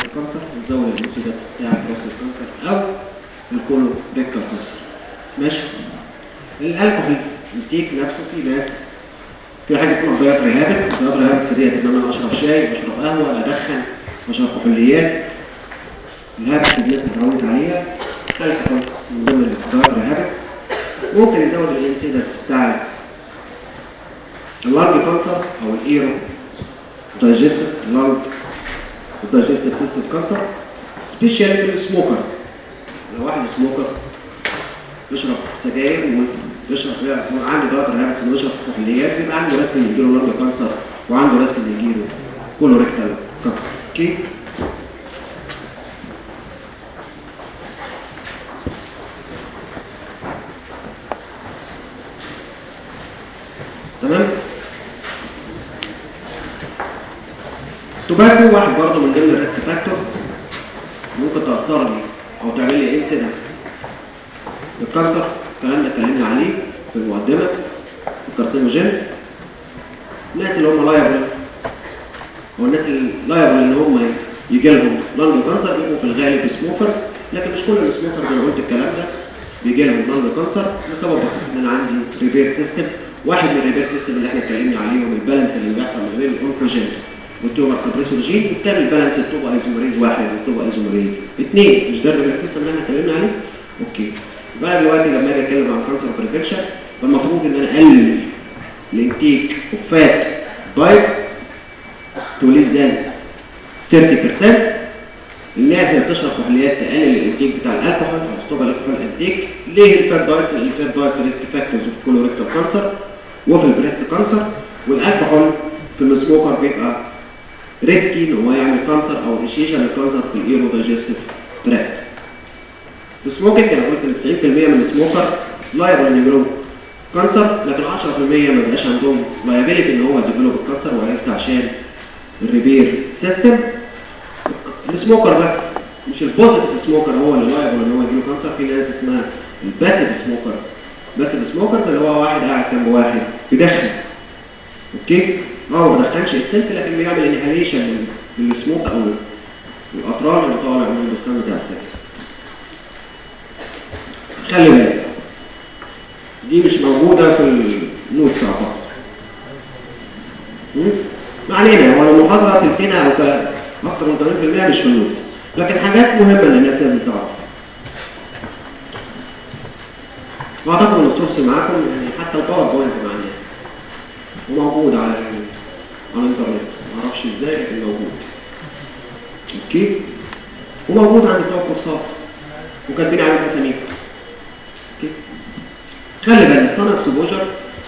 كانسر وتزود الانسيدنت بتاع البروستات كانسر او الكولو ريكتال كانسر ماشي الالكحول التيك نفسه في ناس في حاجه اسمها دايتري هابتس الدايتري هابتس ديت ان انا اشرب شاي اشرب قهوه ادخن اشرب كحوليات الهابتس اللي الناس اتعودت عليها الكحول من ضمن الدايتري هابتس ممكن يزود الانسيدنس بتاع اللانج كانسر او الايرو دايجستيف اللانج والدايجستيف سيستم كانسر سبيشال في السموكر لو واحد سموكر بيشرب سجاير وبيشرب فيها عنده دايتر هابتس انه يشرب كحوليات بيبقى عنده ريسك ان يجيله لانج كانسر وعنده ريسك ان يجيله كولوريكتال كانسر اوكي تمام توباكو واحد برضه من ضمن الريسك فاكتور ممكن تاثر لي او تعمل لي انسيدنس الكانسر الكلام ده اتكلمنا عليه في المقدمه الكارسينوجين الناس اللي هم لايبل او الناس اللي لايبل ان هم يجي لهم لانج كانسر بيبقوا في الغالب سموكرز لكن مش كل السموكرز انا قلت الكلام ده بيجي لهم لانج كانسر لسبب بسيط ان انا عندي ريبير سيستم واحد من الريبير سيستم اللي احنا اتكلمنا عليهم البالانس اللي بيحصل ما بين الاونكوجينز والتوبر سبريسور جين والتاني البالانس التوبر ايزومريز واحد والتوبر ايزومريز اثنين مش ده الريبير سيستم اللي احنا اتكلمنا عليه اوكي يبقى دلوقتي لما اجي اتكلم عن كانسر بريفنشن فالمفروض ان انا اقلل الانتيك اوف فات دايت تو ليس ذان 30% الناس اللي بتشرب كحوليات تقلل الانتيك بتاع الكحول او ستوب الكحول انتيك ليه الفات دايت الفات دايت ريسك فاكتورز في كولوريكتال كانسر وفي البريست كانسر والالكحول في السموكر بيبقى ريسكي ان هو يعمل كانسر او انيشيشن الكانسر في الايرو دايجستيف تراكت السموكينج انا قلت ان 90% من السموكر لايبل ان يجيلهم كانسر لكن 10% ما بقاش عندهم لايبيليتي ان هو ديفلوب الكانسر وعرفت عشان الريبير سيستم السموكر بس مش البوزيتيف سموكر هو اللي لايبل ان هو يجيله كانسر في ناس اسمها الباسيف سموكر باسيف سموكر اللي هو واحد قاعد جنب واحد بيدخن اوكي هو ما بدخنش السلك لكن بيعمل انهاليشن للسموك او الاطران اللي طالع من الدخان بتاع السلك خلي بالك دي مش موجودة في النوت اعتقد ما علينا هو المحاضرة تلتنا او اكتر من 80% مش في النوت لكن حاجات مهمة للناس لازم تعرفها واعتقد ان السورس معاكم يعني حتى الباوربوينت مع الناس وموجود على على الانترنت ما اعرفش ازاي لكن موجود اوكي وموجود عند بتوع الكورسات وكاتبين عليه اساميكم اوكي خلي بالك صنع اكسبوجر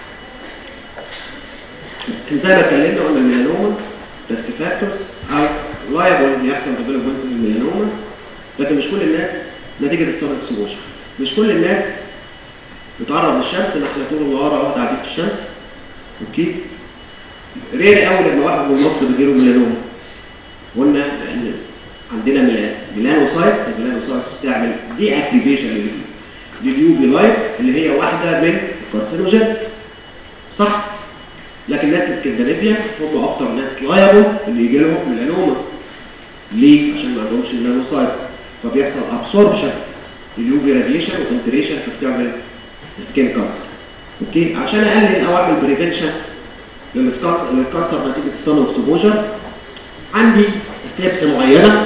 زي ما اتكلمنا قلنا الميلانوما ريسك فاكتورز او لايبل ان يحصل ديفلوبمنت للميلانوما لكن مش كل الناس نتيجه الصنع اكسبوجر مش كل الناس بتعرض للشمس ان احنا طول النهار اهو قاعدين في الشمس اوكي رير قوي لما واحد من مصر بيجيله ميلانوما قلنا لان عندنا ميلانوسايتس الميلانوسايتس بتعمل دي اكتيفيشن لليو بي لايت اللي هي واحده من الكارسينوجين صح لكن ناس اسكندنافيا هم اكتر ناس لايبل اللي يجي لهم ميلانوما ليه عشان ما عندهمش ميلانوسايتس فبيحصل ابسوربشن لليو بي راديشن وانتريشن فبتعمل سكين كانسر اوكي عشان اقلل او اعمل بريفنشن للكانسر نتيجه الصن اكسبوجر عندي ستيبس معينه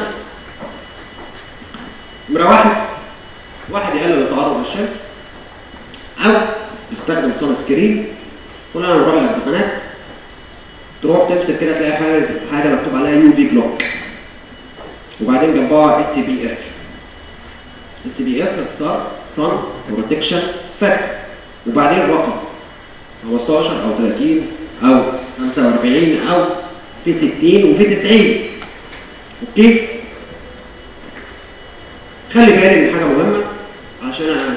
نمره واحد واحد يقلل التعرض للشمس او يستخدم صن سكرين كلنا نروح الامتحانات تروح تمسك كده تلاقي حاجه حاجه مكتوب عليها يو في بلوك وبعدين جنبها اس بي اف اس بي اف اختصار صن بروتكشن فاكتور وبعدين الرقم 15 او 30 او 45 او في 60 وفي 90 اوكي خلي بالي من حاجه مهمه عشان انا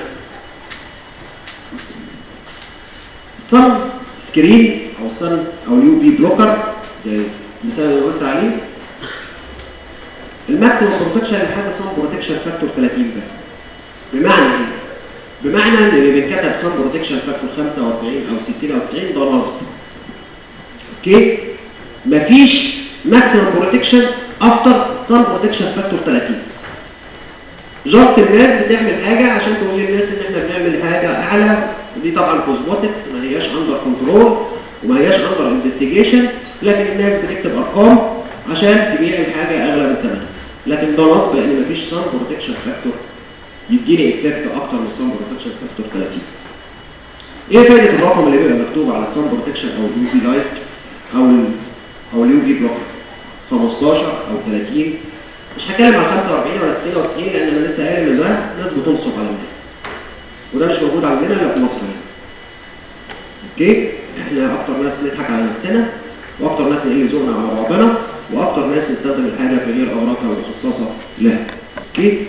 الصن سكرين او الصن او اليو بي بلوكر زي المثال اللي قلت عليه الماكسيمم بروتكشن لحاجه صن بروتكشن فاكتور 30 بس بمعنى ايه بمعنى ان اللي بيتكتب صن بروتكشن فاكتور 45 او 60 او 90 ده نصب اوكي مفيش ماكسيمم بروتكشن افتر سان بروتكشن فاكتور 30 جاست الناس بتعمل حاجه عشان تقول للناس ان احنا بنعمل حاجه اعلى ودي طبعا كوزموتكس ما هياش اندر كنترول وما هياش اندر انفستيجيشن لكن الناس بتكتب ارقام عشان تبيع الحاجه اغلى من ثمنها لكن ده نصب لان مفيش سان بروتكشن فاكتور يديني افكت اكتر من السان بروتكشن فاكتور 30 ايه فائده الرقم اللي بيبقى مكتوب على السان بروتكشن او اليو في لايت او ال او اليو في بلوكر 15 او 30 مش هتكلم عن 45 ولا 60 او 90 لان انا لسه قايل ان ده ناس بتنصب على الناس وده مش موجود عندنا الا في مصر هنا اوكي احنا اكتر ناس نضحك على نفسنا واكتر ناس نقل ذوقنا على بعضنا واكتر ناس نستخدم الحاجه في غير اوراقها المخصصه لها اوكي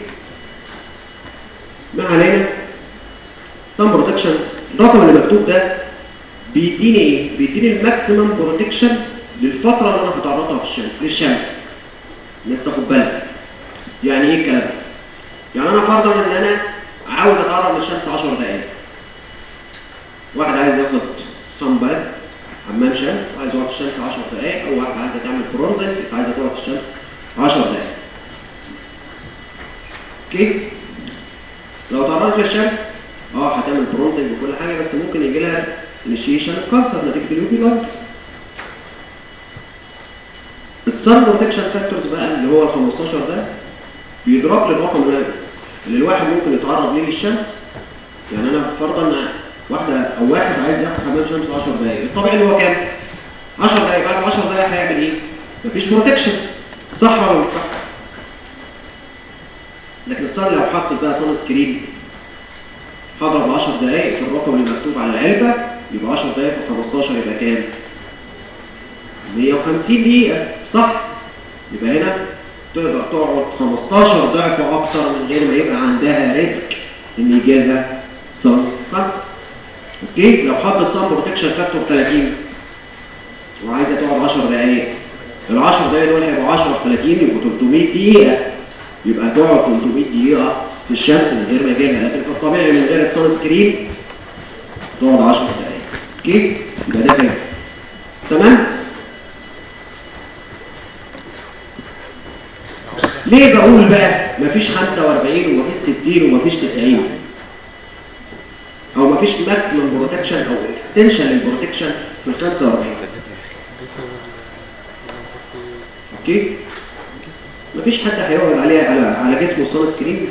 ما علينا سان بروتكشن الرقم اللي مكتوب ده بيديني ايه بيديني الماكسيمم بروتكشن للفتره اللي انا هتعرضها في الشمس للشمس الناس تاخد بالها يعني ايه الكلام ده يعني انا فرضا ان انا عاوز اتعرض للشمس 10 دقائق واحد عايز ياخد صن باث حمام شمس عايز يقعد في الشمس 10 دقائق او واحد عايز تعمل برونزنج عايز تقعد في الشمس 10 دقائق اوكي لو تعرضت للشمس اه هتعمل برونزنج وكل حاجه بس ممكن يجي لها انيشيشن كانسر نتيجه اليوفي لايت السن بروتكشن فاكتورز بقى اللي هو ال 15 ده بيضرب لي الرقم اللي اللي الواحد ممكن يتعرض ليه للشمس يعني انا فرضا ان واحده او واحد عايز ياخد حمام شمس 10 دقائق الطبيعي اللي هو كام 10 دقائق بعد 10 دقائق هيعمل ايه مفيش بروتكشن صح ولا مش صح لكن الصن لو حطت بقى صن سكرين هضرب 10 دقائق في الرقم اللي مكتوب على العلبه يبقى 10 دقائق في 15 يبقى كام 150 دقيقه صح يبقى هنا تقدر تقعد 15 ضعف اكثر من غير ما يبقى عندها ريسك ان يجي لها صن كانسر اوكي لو حطت صن بروتكشن فاكتور 30 وعايزه تقعد 10 دقائق ال 10 دقائق دول هيبقوا 10 في 30 يبقوا 300 دقيقه يبقى هتقعد 300 دقيقه في الشمس من غير ما يجي لها لكن في الطبيعي من غير الصن سكرين تقعد 10 دقائق اوكي يبقى ده كده تمام ليه بقول بقى مفيش 45 ومفيش 60 ومفيش 90 او مفيش ماكسيمم بروتكشن او اكستنشن للبروتكشن في ال 45 اوكي مفيش حد هيقعد عليه على على جسمه الصون سكرين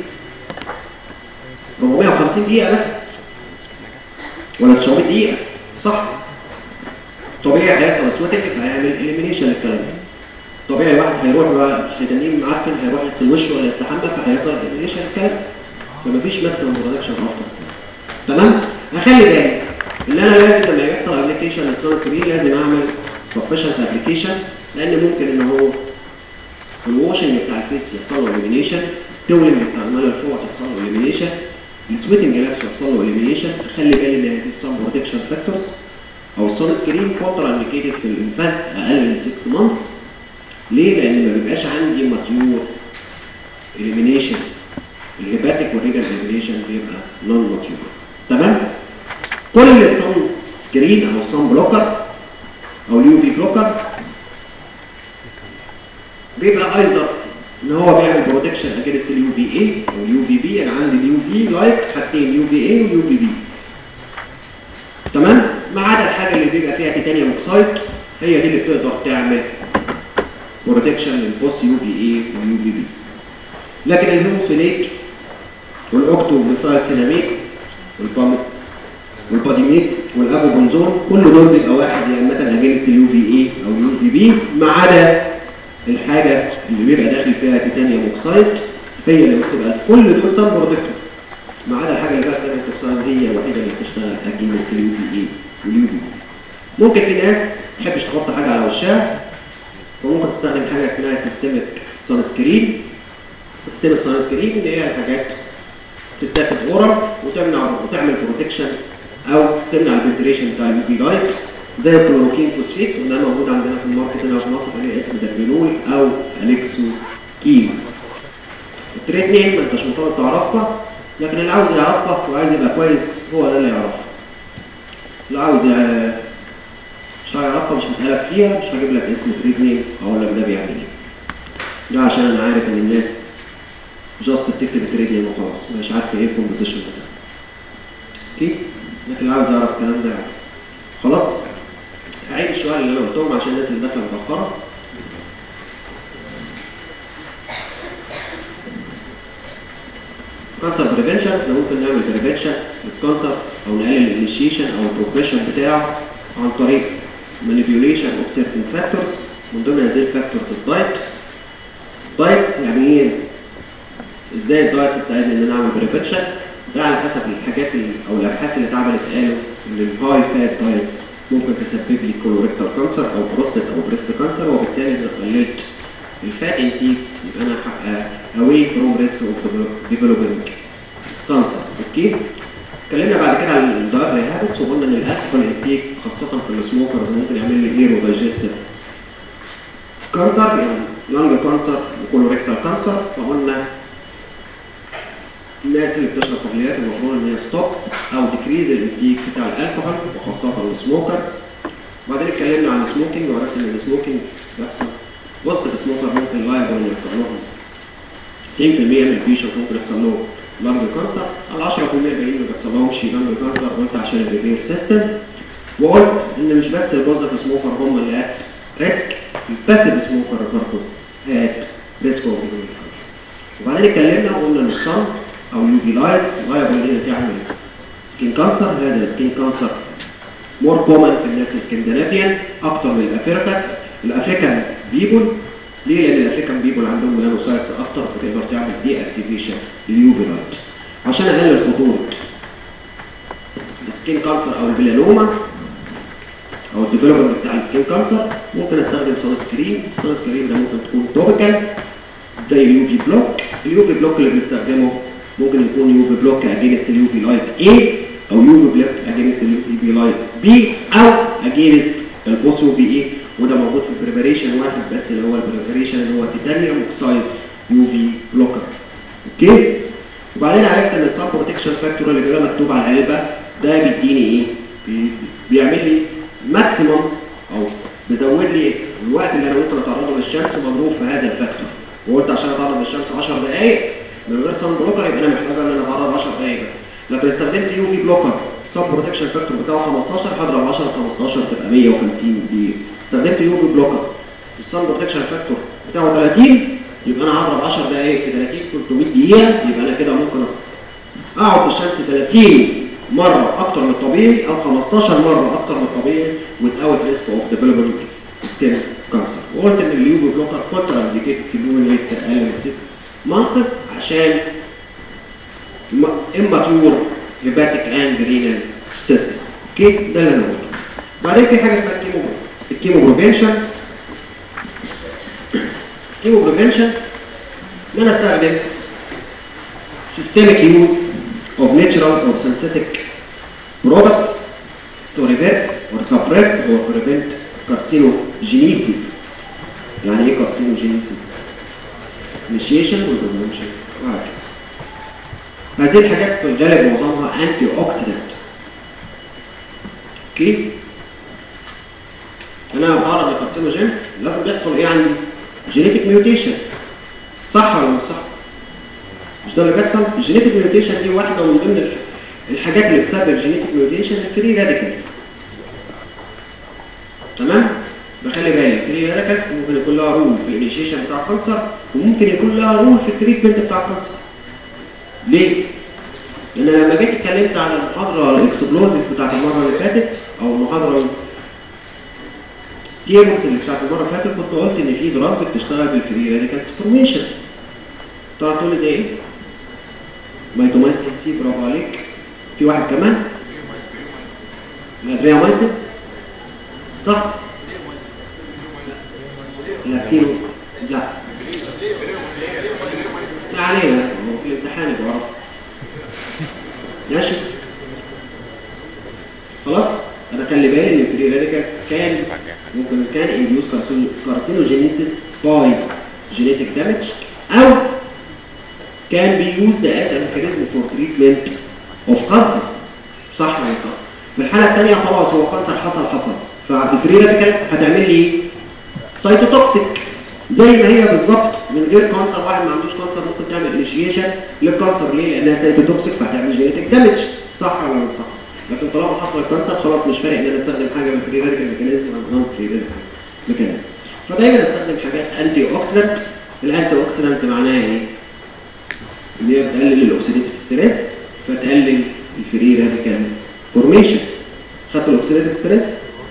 450 دقيقه مثلا ولا 900 دقيقه صح طبيعي هيحصل اسوتك هيعمل اليمينيشن للكلام ده طبيعي واحد هيروح بقى مش هيتنين معفن هيروح يغسل وشه ولا يستحمى فهيحصل اليمينيشن للكلام فمفيش ماكسيمم برودكشن افتر تمام هخلي بالي ان انا لازم لما يحصل ابلكيشن للسون سكرين لازم اعمل سفشنت ابلكيشن لان ممكن ان هو الواشنج بتاع الفيس يحصل له اليمينيشن التولنج بتاع المال الفوق يحصل له اليمينيشن السويتنج نفسه يحصل له اليمينيشن اخلي بالي ان هذه السون بروتكشن فاكتورز او السون سكرين كونترا انديكيتد في الانفانت اقل من 6 مانثs ليه؟ لان ما بيبقاش عندي ماتيور اليمينيشن الهيباتيك والريجال اليمينيشن بيبقى نون ماتيور تمام؟ كل الصن سكرين او الصن بلوكر او اليو في بلوكر بيبقى ايضا ان هو بيعمل بروتكشن اجينست اليو في اي او اليو في بي انا عندي اليو في لايت حاجتين يو في اي ويو في بي تمام؟ ما عدا الحاجه اللي بيبقى فيها تيتانيوم اوكسايد هي دي اللي بتقدر تعمل بروتكشن للبوس يو في اي ويو في بي لكن الهيموفيليك والاوكتو سيناميك والباميك والباديميك والابوبنزون كل دول بيبقى واحد يا اما اجنست اليو في اي او يو في بي ما عدا الحاجه اللي بيبقى داخل فيها تيتانيوم اوكسايد هي اللي بتبقى كل دول سان بروتكتور ما عدا الحاجه اللي فيها تيتانيوم اوكسايد هي الوحيده اللي بتشتغل اجنست اليو في اي واليو في بي ممكن في ناس ما تحبش تحط حاجه على وشها وممكن تستخدم حاجه اسمها سيستمك سان سكرين سيستمك سان سكرين اللي هي حاجات تتاخد اورال وتمنع وتعمل بروتكشن او تمنع الفنتريشن بتاع اليو في لايت زي الكلوروكين فوسفيت وده موجود عندنا في الماركت هنا في مصر اللي اسم دابينول او اليكسو كيم التريد نيم ما انتش مطالب تعرفها لكن اللي عاوز يعرفها وعايز يبقى كويس هو ده اللي يعرفها اللي عاوز مش هيعرفها مش هسألك فيها مش هجيب لك اسم تريد نيم اقول لك ده بيعمل ايه ده عشان انا عارف ان الناس جاست بتكتب الجريديان وخلاص مش عارفه ايه الكومبوزيشن بتاعها اوكي لكن اللي عاوز يعرف الكلام ده يعرف خلاص هعيد السؤال اللي انا قلتهم عشان الناس اللي داخله متاخره كانسر بريفنشن احنا ممكن نعمل بريفنشن للكانسر او نقلل الانيشيشن او البروجريشن بتاعه عن طريق manipulation of certain factors من ضمن هذه الفاكتورز الدايت دايت يعني ايه ازاي الدايت تساعدني ان انا اعمل بريفنشن ده على حسب الحاجات ال- او الابحاث اللي اتعملت قالوا ان الهاي فات دايتس ممكن تسبب لي كولوريكتال كانسر او بروستات او بريست كانسر وبالتالي اذا قللت الفات انتيك يبقى انا away from risk of developing cancer اوكي اتكلمنا بعد كده عن الدايتري هابتس وقلنا ان الالكحول انتيك خاصه في السموكرز ممكن يعمل لي ايرو دايجستيف كانسر يعني لانج كانسر وكولوريكتال كانسر فقلنا الناس اللي بتشرب كحوليات المفروض ان هي ستوب او ديكريز الانتيك بتاع الالكحول وخاصه السموكر وبعدين اتكلمنا عن السموكينج وعرفنا ان السموكينج بيحصل وسط السموكر ممكن لايبل ان يحصل لهم 90% من البيشنت ممكن يحصل لهم لانج كانسر ال 10% الباقيين ما بيحصلهمش لانج كانسر قلت عشان الريبير سيستم وقلت ان مش بس البوزيتيف سموكر هم اللي ات ريسك الباسيف سموكر برضه ات ريسك اوف وبعدين اتكلمنا وقلنا ان الصن او يو بي لايت لايبل ان هي تعمل سكين كانسر هذا السكين كانسر مور كومن في الناس الاسكندنافيان اكتر من الافريكان الافريكان بيبول ليه؟ لان الافريكان بيبول عندهم ميلانوسايتس اكتر فتقدر تعمل دي اكتيفيشن لليو بي لايت عشان اقلل خطوره السكين كانسر او البلانوما او الديفلوبمنت بتاع السكين كانسر ممكن استخدم سان سكرين السان سكرين ده ممكن تكون توبيكال زي اليو في بلوك اليو في بلوك اللي بنستخدمه ممكن يكون يو في بلوك اجينست اليو في لايت A او يو في بلوك اجينست اليو في لايت B او اجينست البوسو بي اي وده موجود في بريباريشن واحد بس اللي هو البريباريشن اللي هو تيتانيوم اوكسايد يو في بلوكر اوكي وبعدين عرفت ان السب بروتكشن فاكتور اللي بيبقى مكتوب على العلبه ده بيديني ايه بي- بيعمل لي ماكسيمم او بيزود لي الوقت اللي انا ممكن اتعرضه للشمس مضروب في هذا الفاكتور وقلت عشان اتعرض للشمس 10 دقائق من غير سان بلوكر يبقى انا محتاج ان انا اتعرض 10 دقائق بس لكن استخدمت يو في بلوكر السب بروتكشن فاكتور بتاعه 15 هضرب 10 15 تبقى 150 دقيقه استخدمت يو في بلوكر السان بروتكشن فاكتور بتاعه 30 يبقى انا هضرب 10 دقائق في 30 300 دقيقه يبقى انا كده ممكن اقعد في الشمس 30 مرة اكتر من الطبيعي او 15 مرة اكتر من الطبيعي without risk of developing skin cancer وقلت ان اليوفي بلوكر كونترا انديكيتد في الهيومن ريتس اقل من 6 مانثس عشان immature hepatic and renal system اوكي ده اللي انا قلته بعدين في حاجه اسمها الكيمو الكيمو بروفنشن الكيمو بروفنشن ان انا استخدم systemic use of natural or synthetic product to reverse or suppress or prevent carcinogenesis يعني ايه carcinogenesis initiation والprevention وهكذا هذه الحاجات في الغالب معظمها انتي اوكسيدنت اوكي انا بتعرض لكارسينوجين لازم يحصل ايه عندي جينيتك ميوتيشن صح ولا مش صح مش ده اللي بيحصل الجينيتك ميوتيشن دي واحده من ضمن الح- الحاجات اللي بتسبب جينيتك ميوتيشن الفري راديكالز تمام بخلي بالي الفري راديكالز ممكن يكون لها رول في الانيشيشن بتاع الكانسر وممكن يكون لها رول في التريتمنت بتاع الكانسر ليه لان لما جيت اتكلمت على المحاضره الاكسبلوزيف بتاعت المره اللي فاتت او المحاضره التيبلز اللي بتاعت المره اللي فاتت كنت قلت ان في دراسه بتشتغل بالفري راديكالز فورميشن تعرف تقول لي زي ايه مايتومايسين سي برافو عليك في واحد كمان الادريامايسين صح لاكتيرو لا ما علينا هو في الامتحان يبقى عرف ماشي خلاص انا خلي بالي ان الفري راديكال كان ممكن كان انديوس كارسينوجينيسيس باي جينيتك دامج او كان بيوز as a mechanism for treatment of cancer صح ولا صح في الحالة الثانية خلاص هو كانسر حصل حصل فالفري راديكال هتعمل لي ايه؟ سايتوتوكسيك زي ما هي بالظبط من غير كانسر واحد ما عندوش كانسر ممكن تعمل انيشيشن للكانسر ليه؟ لانها سايتوتوكسيك فهتعمل جينيتك دامج صح ولا مش صح؟ لكن طالما حصل الكانسر خلاص مش فارق ان انا استخدم حاجه من فري راديكال ميكانيزم او نون فري راديكال ميكانيزم فدايما استخدم حاجات انتي اوكسيدنت الانتي اوكسيدنت معناها ايه؟ ان هي بتقلل الاكسيديتيف ستريس فتقلل الفري راديكال فورميشن خدت الاكسيديتيف ستريس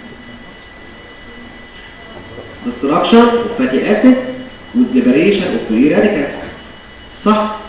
destruction of fatty acid with liberation of free radicals صح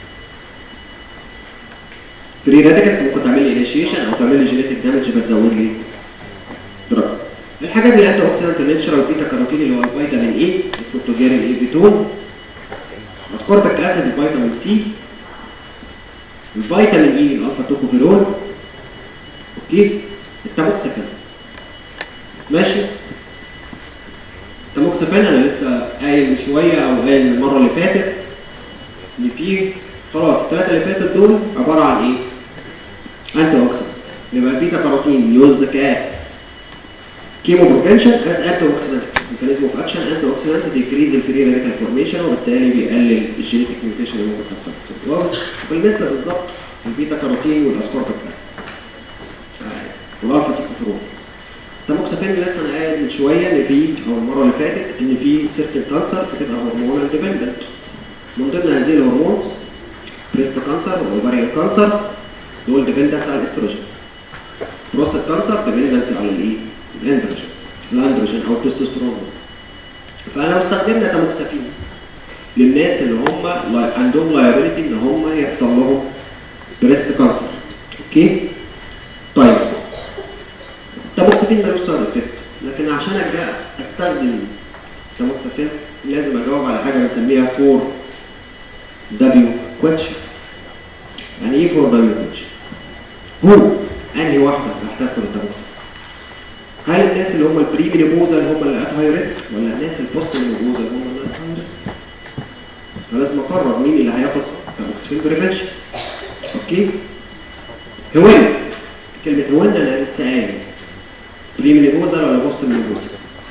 فري راديكالز ممكن تعمل لي انيشيشن او تعمل لي جينيتك دامج فتزود لي دراج الحاجات اللي انت اوكسيدنت ناتشرال بيتا كاروتين اللي هو الفيتامين اي اسمه التجاري الاي بيتون اسكوربيك اسيد الفيتامين سي الفيتامين اي الالفا توكوفيرول اوكي التاموكسيفين ماشي التاموكسيفين انا لسه قايل من شويه او قايل من المره اللي فاتت ان في خلاص الثلاثه اللي فاتت دول عباره عن ايه انتي اوكسيدنت يبقى بيتا كاروتين يوز ك كيمو بروفنشن از انتي اوكسيدنت ميكانيزم اوف اكشن انتي اوكسيدنت ديكريز الفري راديكال فورميشن وبالتالي بيقلل الجينيتك ميوتيشن اللي ممكن تحصل واضح بالنسبه بالظبط البيتا كاروتين والاسكوربيك اسيد والالفا تيكوفيرول التاموكسافين لسه انا قايل من شويه ان في او المره اللي فاتت ان في سيرتن كانسر بتبقى هرمونال ديبندنت من ضمن هذه الهرمونز بريست كانسر واوفاريان كانسر دول ديبندنت على الاستروجين بروستات كانسر ديبندنت على الايه؟ الاندروجين الاندروجين او التستوستيرون فانا استخدمنا تاموكسافين للناس اللي هم لا- عندهم لايبيليتي ان هم يحصل لهم بريست كانسر اوكي طيب التاموكسافين ملوش سايد افكت لكن عشان ارجع استخدم تاموكسافين لازم اجاوب على حاجه بنسميها فور دبليو كويتشن يعني ايه فور دبليو كويتشن هو انهي واحده محتاج التاموكسافين هل الناس اللي هم البري مينيبوزال هم اللي ات هاي ريسك ولا الناس البوست مينيبوزال هم اللي ات هاي ريسك فلازم اقرر مين اللي هياخد تاموكسافين بريفنشن اوكي هوين كلمه هوين انا لسه قايل بري مينيبوزال ولا بوست مينيبوزال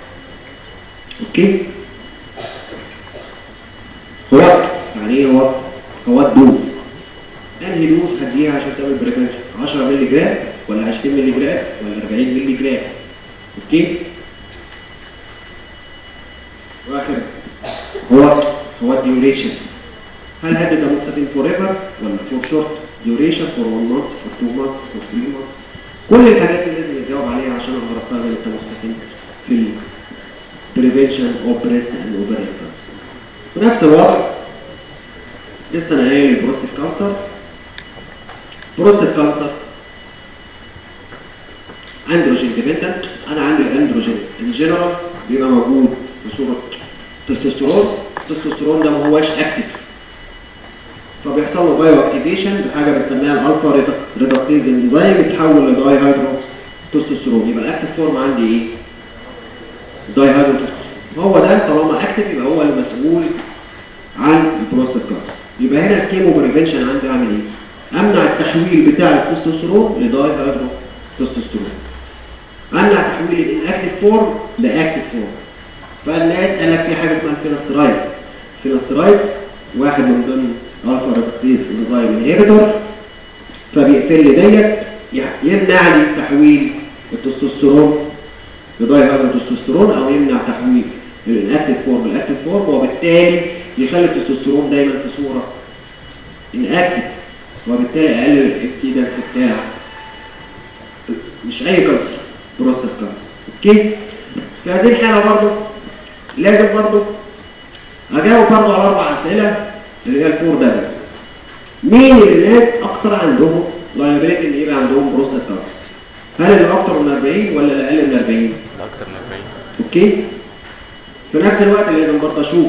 اوكي هو يعني ايه هو هو الدوز انهي دوز هديها عشان تعمل بريفنشن 10 مللي جرام ولا 20 مللي جرام ولا 40 مللي جرام اوكي واخر هو هو الديوريشن هل هدي ده مكسفين فور ايفر ولا فور شورت ديوريشن فور 1 مانث فور 2 مانث فور 3 مانث كل الحاجات اللي لازم نجاوب عليها عشان اقدر استخدم التمسكين في ال prevention of breast and ovarian cancer في نفس الوقت لسه انا قايل البروستات كانسر بروستات كانسر اندروجين ديبندنت انا عندي الاندروجين ان جنرال بيبقى موجود بصوره تستوستيرون التستوستيرون ده ما هواش اكتف فبيحصل له بايو اكتيفيشن بحاجه بنسميها الالفا ريدكتيز انزيم بتحول لداي هيدرو تستوستيرون يبقى الاكتف فورم عندي ايه؟ داي هيدرو هو ده طالما اكتف يبقى هو المسؤول عن البروستات كانسر يبقى هنا الكيمو بريفنشن عندي اعمل ايه؟ امنع التحويل بتاع التستوستيرون لداي هيدرو تستوستيرون امنع تحويل الاناكتيف فورم لاكتيف فورم فالناس قال لك في حاجه اسمها الفينسترايد الفينسترايد واحد من ضمن الفا ريدكتيز انزيم انهبيتور فبيقفل لي ديت يمنع لي تحويل التستوستيرون لداي هيدروتستوستيرون او يمنع تحويل الاناكتيف فورم الاكتيف فورم وبالتالي يخلي التستوستيرون دايما في صوره اناكتيف وبالتالي اقلل الاكسيدنس بتاع مش اي كانسر بروستات كانسر اوكي في هذه الحاله برضه لازم برضه اجاوب برضه على اربع اسئله اللي هي الفور دبل مين الناس اكتر عندهم لايبيليتي ان يبقى عندهم بروستات كانسر هل اللي اكتر من 40 ولا اللي اقل من 40 اكتر من 40 اوكي في نفس الوقت لازم برضه اشوف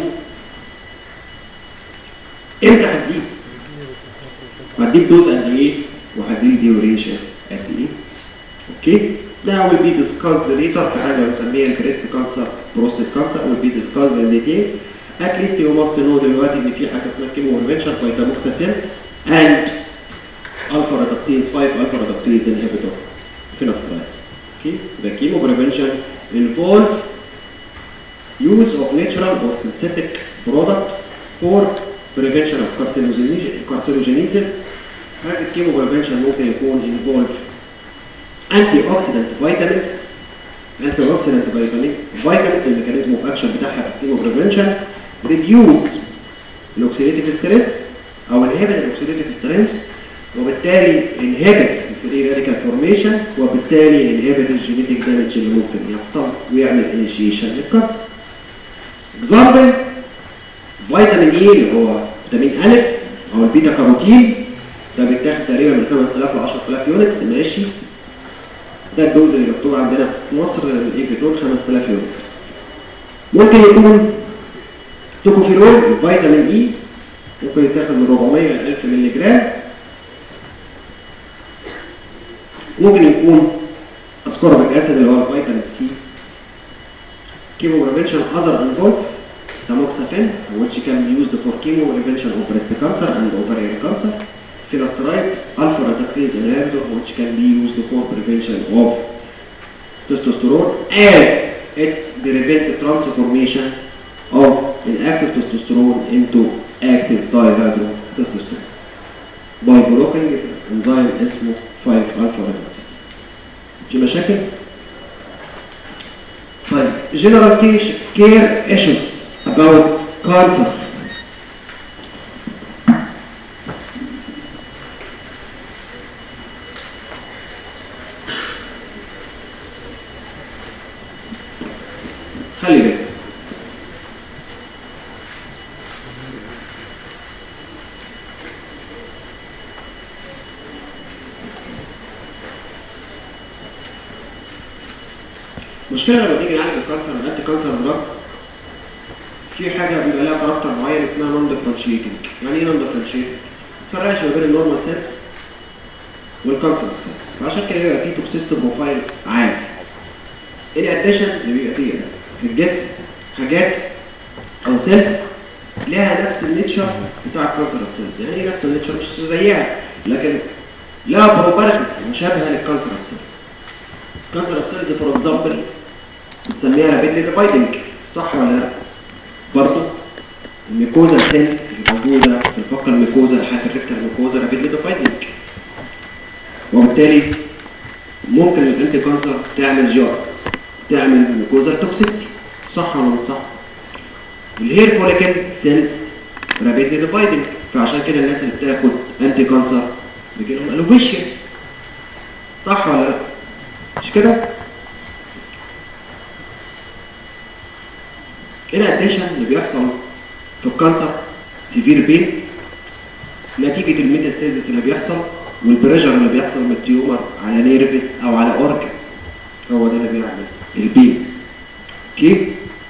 امتى هديك هديك دوز قد ايه وهديك ديوريشن قد ايه اوكي ده will be discussed later في حاجه بنسميها البريست كانسر بروستات كانسر will be discussed in detail at least you must know دلوقتي ان في حاجه اسمها كيمو بريفنشن فيتاموكسافين and alpha reductase 5 alpha reductase inhibitor finasteride okay the chemo prevention involves use of natural or synthetic product for prevention of carcinogenesis carcinogenesis هذا الكيمو بريفنشن ممكن يكون involve antioxidant vitamins antioxidant vitamin vitamins الميكانيزم اوف اكشن بتاعها في الكيمو بريفنشن reduce الاوكسيديتيف ستريس او inhibit الاوكسيديتيف ستريس وبالتالي inhibit الفري راديكال فورميشن وبالتالي inhibit الجينيتيك دامج اللي ممكن يحصل ويعمل initiation للكانسر اكزامبل فيتامين اي اللي هو فيتامين ا او البيتا كاروتين ده بيتاخد تقريبا من 5000 ل 10000 يونت ماشي ده الدوز اللي مكتوب عندنا في مصر الايفيتول 5000 يونت ممكن يكون توكوفيرول فيتامين اي ممكن يتاخد من 400 ل 1000 مللي جرام ممكن يكون اسكوربيك اسيد اللي هو الفيتامين سي chemo prevention other involve tamoxifen which can be used for chemo prevention of breast cancer and ovarian cancer finasteride alpha reductase inhibitor which can be used for prevention of testosterone as it prevents transformation of inactive testosterone into active dihydrotestosterone by blocking enzyme اسمه 5 alpha reductase في مشاكل؟ طيب general care issues about cancer خلي بالك المشكله لما تيجي نعالج الكانسر الانتي كانسر دراجز في حاجه بيبقى لها كاركتر معين اسمها نون ديفرنشيتنج يعني ايه نون ديفرنشيتنج؟ ما تفرقش ما بين النورمال سيلز والكانسر سيلز فعشان كده بيبقى فيه توكسيست بروفايل عالي ان اديشن اللي بيبقى فيه في الجسم حاجات او سيلز لها نفس النيتشر بتاع الكانسر سيلز يعني ايه نفس النيتشر مش زيها لكن لها بروبرتيز مشابهه للكانسر سيلز كانسر سيلز فور اكزامبل بتسميها رابيدلي ديفايدنج صح ولا لا برضه الميكوزا سيل اللي موجوده في الفقه الميكوزا لحد الريكتر الميكوزا رابيدلي ديفايدنج وبالتالي ممكن الانتي كانسر تعمل جار تعمل ميكوزا توكسيستي صح ولا مش صح الهير فوليكل سيل رابيدلي ديفايدنج فعشان كده الناس اللي بتاخد انتي كانسر بيجي لهم الوفيشيا صح ولا لا مش كده هنا الديشن اللي بيحصل في الكانسر سيفير بين نتيجة الميتاستازيس اللي بيحصل والبريشر اللي بيحصل من التيومر على نيرفس او على اورجن هو ده اللي بيعمل البين اوكي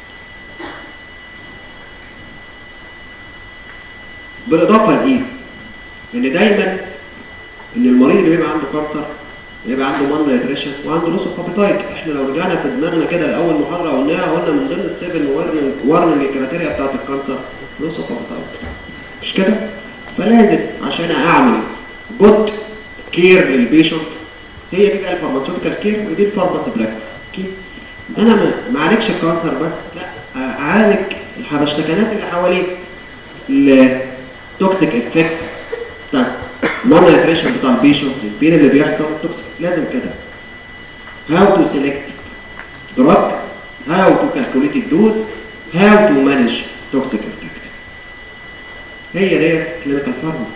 بالاضافه لايه ان دايما ان المريض اللي بيبقى عنده كانسر يبقى عنده مان نيتريشن وعنده لوس اوف ابيتايت احنا لو رجعنا في دماغنا كده لاول محاضره قلناها قلنا من ضمن السيفن وارننج وارننج كريتيريا بتاعت الكانسر لوس اوف ابيتايت مش كده فلازم عشان اعمل جود كير للبيشنت هي دي بقى الفارماسيوتيكال كير ودي الفارماسي براكتس اوكي انا ما ما اعالجش الكانسر بس لا اعالج الحبشتكنات اللي حواليه التوكسيك افكت بتاع المال نيتريشن بتاع البيشنت البين اللي بيحصل التوكسيك لازم كده how to select drug how to calculate the dose how to manage toxic effect هي دي clinical pharmacy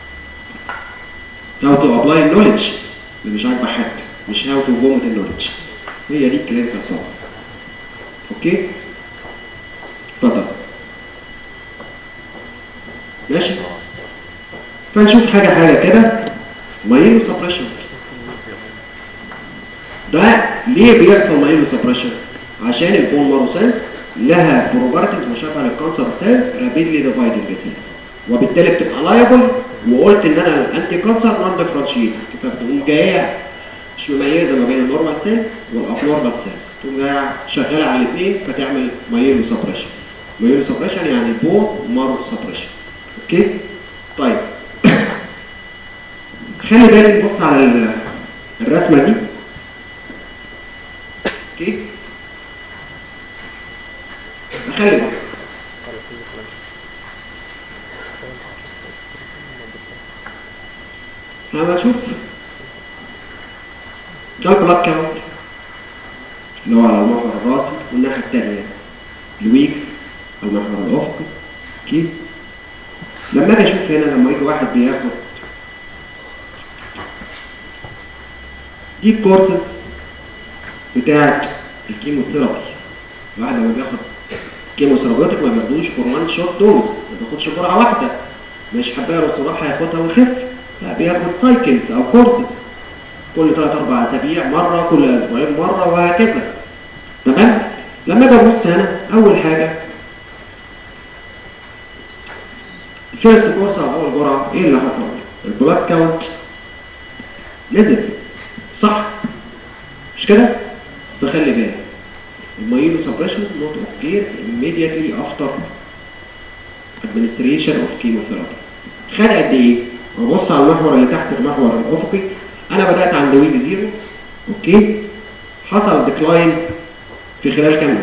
how to apply knowledge اللي مش عاجبه حد مش how to vomit knowledge هي دي clinical pharmacy اوكي اتفضل ماشي فنشوف حاجة حاجة كده مايلو سبريشن ده ليه بيحصل مايلو سبريشن عشان البون مارو سيل لها بروبرتيز مشابهه للكانسر سيل رابيدلي ديفايدنج سيل وبالتالي بتبقى لايبل وقلت ان انا الانتي كانسر نون ديفرنشيت فبتقوم جايه مش مميزه ما بين النورمال سيل والابنورمال سيل تقوم جايه شغاله على الاثنين فتعمل مايلو سبريشن مايلو سبريشن يعني بون مارو سبريشن اوكي طيب خلي بالك بص على الرسمه دي اوكي خلي بالك احنا هنشوف ده البلاك كاونت اللي هو على المحور الراسي والناحيه الثانيه الويكس او المحور الافقي اوكي لما اجي اشوف هنا لما يجي واحد بياخد دي الكورسز بتاعت الكيموثيرابي الواحد لما بياخد كيموثيرابيوتيك ما بياخدوش فور وان شوت دوز ما بياخدش جرعه واحده مش حبايه الصراحه هياخدها ويخف لا بياخد سايكلز او كورسز كل 3 4 اسابيع مره كل اسبوعين مره وهكذا تمام لما اجي ابص هنا اول حاجه الفيرست كورس او اول جرعه ايه اللي حصل البلاد كاونت نزل صح مش كده بس خلي بالك المايلو سبريشن نوت اوكير immediately after administration of chemotherapy خد قد ايه ابص على المحور اللي تحت المحور الافقي انا بدات عند ويك زيرو اوكي حصل ديكلاين في خلال كام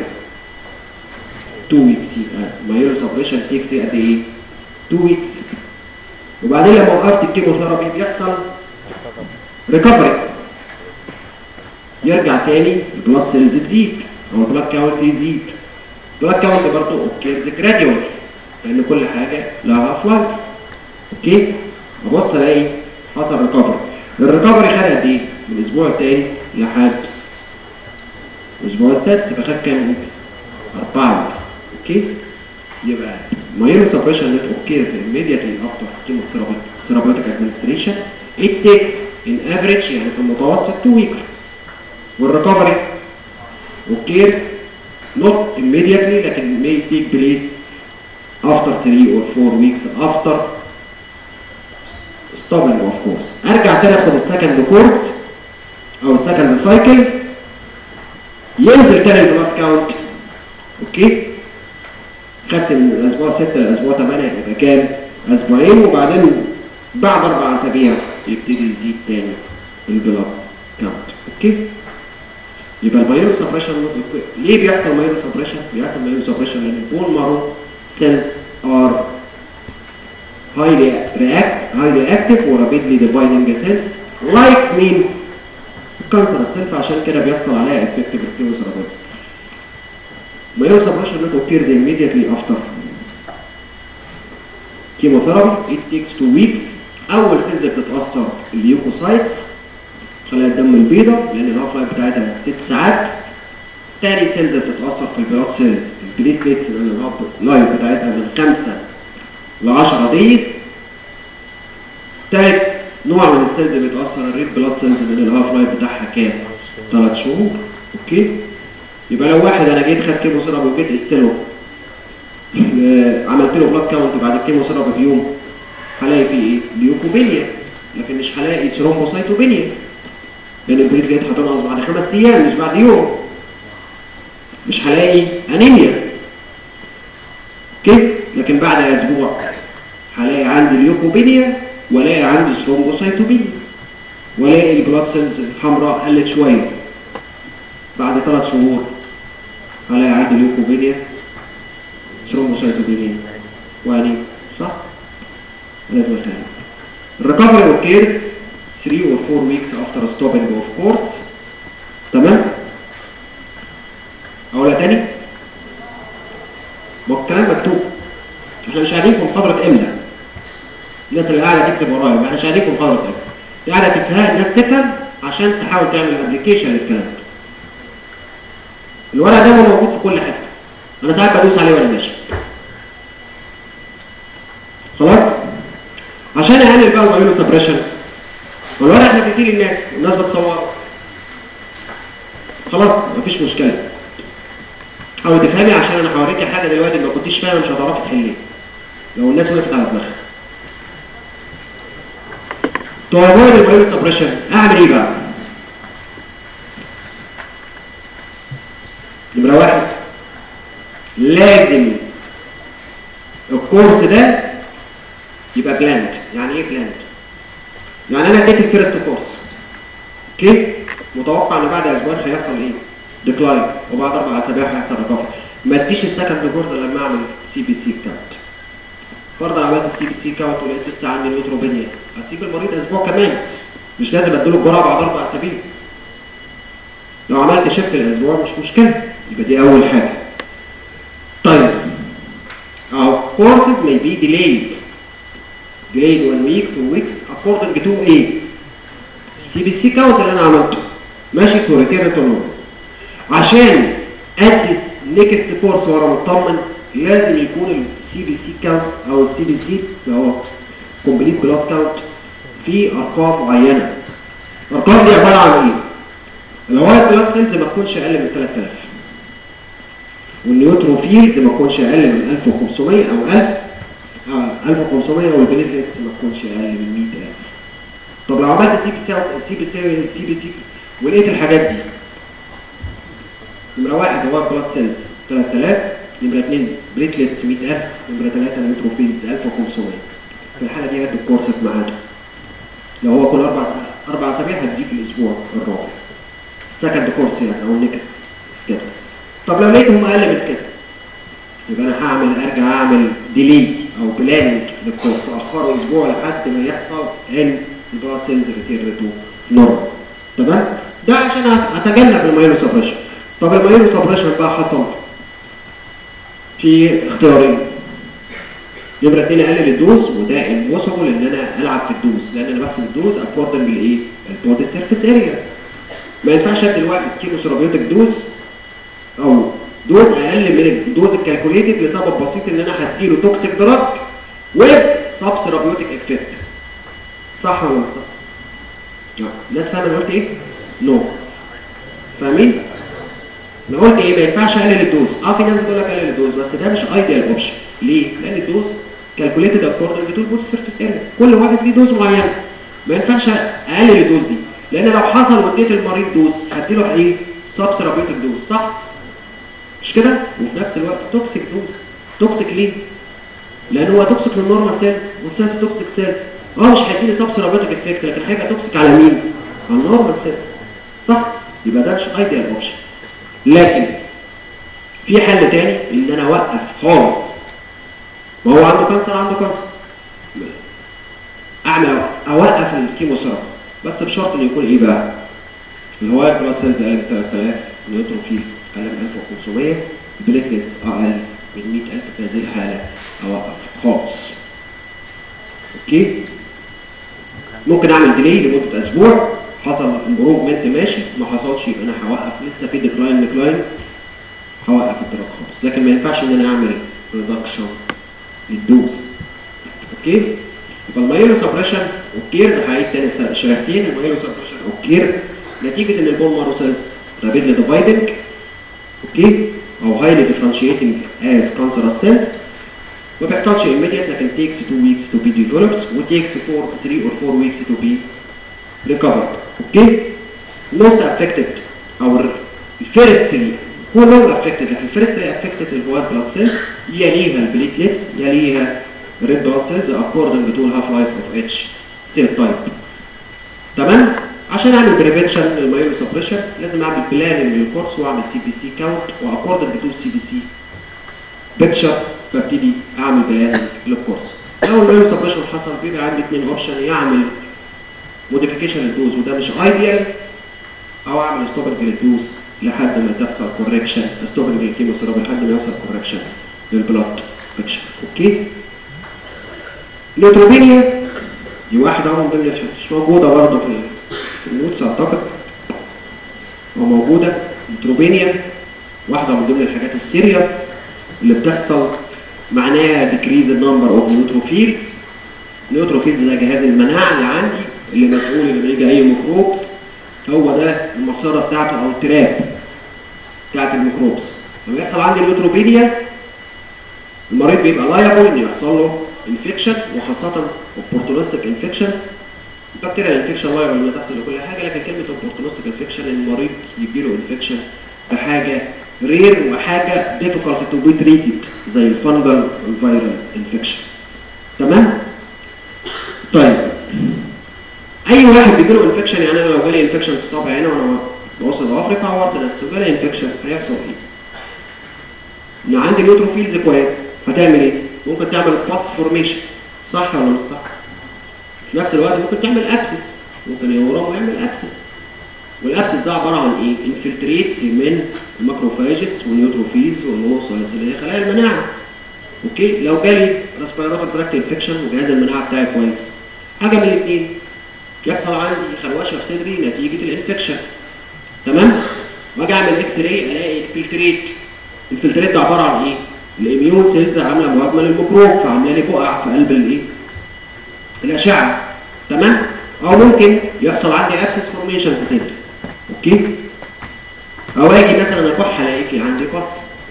2 ويكس يبقى مايلو سبريشن تيكس قد ايه 2 ويكس وبعدين لما وقفت الكيموثيرابي بيحصل ريكفري يرجع تاني البلاد سيلز تزيد او البلاد كاونت يزيد البلاد كاونت برضه اوكي جراديوال لان كل حاجه لها هاف لايف اوكي ابص الاقي حصل ريكفري الريكفري خد قد ايه من الاسبوع التاني لحد الاسبوع السادس يبقى خد كام ويكس اربعه ويكس اوكي يبقى مايلو سبريشن net occurs immediately after chemotherapeutic administration it takes in average يعني في المتوسط 2 weeks والريكفري occurs not immediately لكن may take place after 3 or 4 weeks after stopping of course ارجع تاني اخد السكند كورس او السكند سايكل ينزل تاني البلاد كاونت اوكي خدت من الاسبوع 6 للاسبوع 8 يبقى كام اسبوعين وبعدين بعد اربع اسابيع يبتدي يزيد تاني البلاد كاونت اوكي يبقى المايلو سبريشن ليه بيحصل مايلو سبريشن بيحصل مايلو سبريشن لان البون مارو cells are highly react highly active or rapidly dividing cells like مين كانسر السيلف عشان كده بيحصل عليها effective chemotherapy مايلو سبريشن not occurs immediately after chemotherapy it takes two weeks اول سيلز بتتاثر الليوكوسايتس خلايا الدم البيضاء لان الهاف لايف بتاعتها ست ساعات تاني سيلز بتتاثر في البلاد سيلز البليتليتس لان الهاف لايف بتاعتها من 5 ل 10 دقيق تالت نوع من السيلز اللي بتاثر الريد بلاد سيلز لان الهاف لايف بتاعها كام 3 شهور اوكي يبقى لو واحد انا جيت خدت كيمو ثيرابي وجيت استله عملت له بلاد كاونت بعد الكيمو ثيرابي بيوم هلاقي فيه ايه ليوكوبينيا لكن مش هلاقي ثرومبوسايتوبينيا لان البليتليت هتنقص بعد خمس ايام مش بعد يوم مش هلاقي انيميا كده لكن بعد اسبوع هلاقي عندي ليوكوبينيا والاقي عندي ثرومبوسايتوبينيا والاقي البلاد سيلز الحمراء قلت شويه بعد ثلاث شهور هلاقي عندي ليوكوبينيا ثرومبوسايتوبينيا واني صح؟ لازم افهم الريكفري اوكيرز 3 or 4 weeks after stopping of course تمام اقولها تاني ما هو الكلام مكتوب احنا مش قاعدين في محاضره املا الناس اللي قاعده تكتب ورايا احنا مش قاعدين في محاضره املا دي قاعده تفهم الناس تفهم عشان تحاول تعمل ابلكيشن للكلام ده الورق ده موجود في كل حته انا ساعات بدوس عليه وانا ماشي خلاص عشان اقلل بقى المايلو سبريشن والورق احنا بنديه للناس والناس بتصوره خلاص مفيش مشكله حاول تفهمي عشان انا هوريكي حاجه دلوقتي ما كنتيش فاهمه مش هتعرفي تحليها لو الناس وقفت على دماغها تو افويد المايلو سبريشن اعمل ايه بقى نمره واحد لازم الكورس ده يبقى بلاند يعني ايه بلاند يعني انا اديت الفيرست كورس اوكي متوقع ان بعد اسبوعين هيحصل ايه ديكلاين وبعد اربع اسابيع هيحصل ريكفري ما اديش السكند كورس الا لما اعمل سي بي سي كاونت فرضا عملت السي بي سي كاونت ولقيت لسه عندي نيوتروبينيا هسيب المريض اسبوع كمان مش لازم اديله الجرعه بعد اربع اسابيع لو عملت شيفت الاسبوع مش مشكله يبقى دي اول حاجه طيب اهو courses may be delayed delayed one week two weeks according to ايه السي بي سي كاونت اللي انا عملته ماشي تو ريتيرن تو عشان ادي نيكست كورس ورا مطمن لازم يكون السي بي سي كاونت او السي بي سي اللي هو كومبليت بلاد كاونت في ارقام معينه الارقام دي عباره عن ايه الوايت بلاد سيلز ما تكونش اقل من 3000 والنيوتروفيلز ما تكونش اقل من 1500 او 1000 آه 1500 والبليتلتس ما تكونش اقل من 100000 طب لو عملت سي بي سي سي بي سي سي بي سي ولقيت الحاجات دي نمره واحد هو بلاد سيلز 3000 نمره اثنين بليتلتس 100000 نمره ثلاثه نيوتروفيلز 1500 في الحاله دي هات الكورس في ميعاده لو هو كل اربع اربع اسابيع هتجي في الاسبوع الرابع سكند كورس يعني او النكست كده طب لو لقيتهم اقل من كده يبقى انا هعمل ارجع اعمل ديلي او بلاننج للكورس اخره اسبوع لحد ما يحصل ان البلاد سيلز ريتيرن تو نورمال تمام ده عشان اتجنب المايلو سبريشن طب المايلو سبريشن بقى حصل في اختيارين نمرة اتنين اقلل الدوز وده امبوسيبل ان انا العب في الدوز لان انا بحسب الدوز اكوردنج بالايه؟ البودي سيرفيس اريا ما ينفعش ادي الواحد كيلو سيرابيوتيك دوز او دوز اقل من الدوز الكالكوليتد لسبب بسيط ان انا هديله توكسيك دراج ويز سب سيرابيوتيك افكت صح ولا مش صح؟ لا الناس فاهمه انا قلت ايه؟ نو no. فاهمين؟ انا قلت ايه ما ينفعش اقلل الدوز اه في ناس بتقول لك اقلل الدوز بس ده مش ايديال اوبشن ليه؟ لان الدوز كالكوليتد اكوردنج تو البودي سيرفيس اريا كل واحد ليه دوز معين ما ينفعش اقلل الدوز دي لان لو حصل واديت المريض دوز هديله ايه؟ سب سيرابيوتيك دوز صح؟ مش كده؟ وفي نفس الوقت توكسيك دوز توكسيك ليه؟ لان هو توكسيك للنورمال سيل والسيل توكسيك سيل اه مش هيديني سب سيرابيوتيك افكت لكن هيبقى توكسيك على مين؟ على النورمال سيل صح؟ يبقى ده مش ايديال اوبشن لكن في حل تاني ان انا اوقف خالص ما هو عنده كانسر عنده كانسر اعمل اوقف الكيموثيرابي بس بشرط انه يكون ايه بقى الهوايت بلاد سيلز اقل من 3000 النيوتروفيلز اقل من 1500 البليتلتس اقل من 100000 في هذه الحاله اوقف خالص اوكي ممكن اعمل ديلي لمده اسبوع حصل امبروفمنت ماشي ما حصلش يبقى انا هوقف لسه في ديكلاين ديكلاين هوقف الدراج خالص لكن ما ينفعش ان انا اعمل ريدكشن للدوز اوكي يبقى المايلو سبريشن اوكير ده هعيد تاني شريحتين المايلو سبريشن اوكير نتيجه ان البون مارو سيلز رابيدلي ديفايدنج اوكي او هايلي ديفرنشيتنج از كانسرس سيلز ما بيحصلش immediate لكن takes 2 weeks to be developed و takes 4 3 or 4 weeks to be recovered اوكي most affected او الفيرست كلهم affected لكن الفيرست affected الوايت بلاد سيلز يليها البليتلتس يليها red blood cells according to the half life of each cell type تمام عشان اعمل بريفنشن للمايلو سبريشن لازم اعمل بلان للكورس واعمل سي بي سي كاونت واكوردنج تو سي بي سي بيكتشر ببتدي اعمل بلان للكورس لو المايلو سبريشن حصل بيبقى عندي اثنين اوبشن يعمل موديفيكيشن للدوز وده مش ايديال او اعمل ستوبنج للدوز لحد ما تحصل كوركشن ستوبنج للكيموثيرابي لحد ما يحصل كوركشن للبلاد بيكتشر اوكي نيوتروبينيا دي واحدة من ضمن الحاجات مش موجودة برضه في في النوتس اعتقد او موجودة نيوتروبينيا واحدة من ضمن الحاجات السيريس اللي بتحصل معناها ديكريز النمبر اوف نيوتروفيلز نيوتروفيلز ده جهاز المناعة اللي عندي اللي مسؤول لما يجي اي ميكروب هو ده المسارة بتاعته او التراب بتاعت الميكروبس لما يحصل عندي نيوتروبينيا المريض بيبقى لايبل انه يحصل له انفكشن وخاصة اوبورتونستيك انفكشن البكتيريا انفكشن لايبل انها تحصل لكل حاجة لكن كلمة اوبورتونستيك انفكشن المريض يجيله انفكشن بحاجة رير وحاجة difficult to be treated زي الفنجل والفيرال انفكشن تمام؟ طيب اي واحد بيجيله انفكشن يعني انا لو جالي انفكشن في صابعي هنا وانا بوصل ضوافري فعورت نفسي وجالي انفكشن هيحصل ايه؟ ان عندي نيوتروفيلز كويس هتعمل ايه؟ ممكن تعمل باس فورميشن صح ولا مش صح في نفس الوقت ممكن تعمل ابسس ممكن يورم ويعمل ابسس والابسس ده عباره عن ايه انفلتريتس من الماكروفاجز والنيوتروفيلز والمونوسايتس اللي هي خلايا المناعه اوكي لو جالي ريسبيراتوري تراكت انفكشن وجهاز المناعه بتاعي كويس حاجه من الاثنين يحصل عندي خروشه في صدري نتيجه الانفكشن تمام واجي اعمل اكس راي الاقي الفلتريت الفلتريت ده عباره عن ايه الاميون سيلز عامله مهاجمه للميكروب فعامله لي بقع في قلب الايه الاشعه تمام او ممكن يحصل عندي ابسس فورميشن في صدري اوكي او اجي مثلا اكح الاقي في عندي قص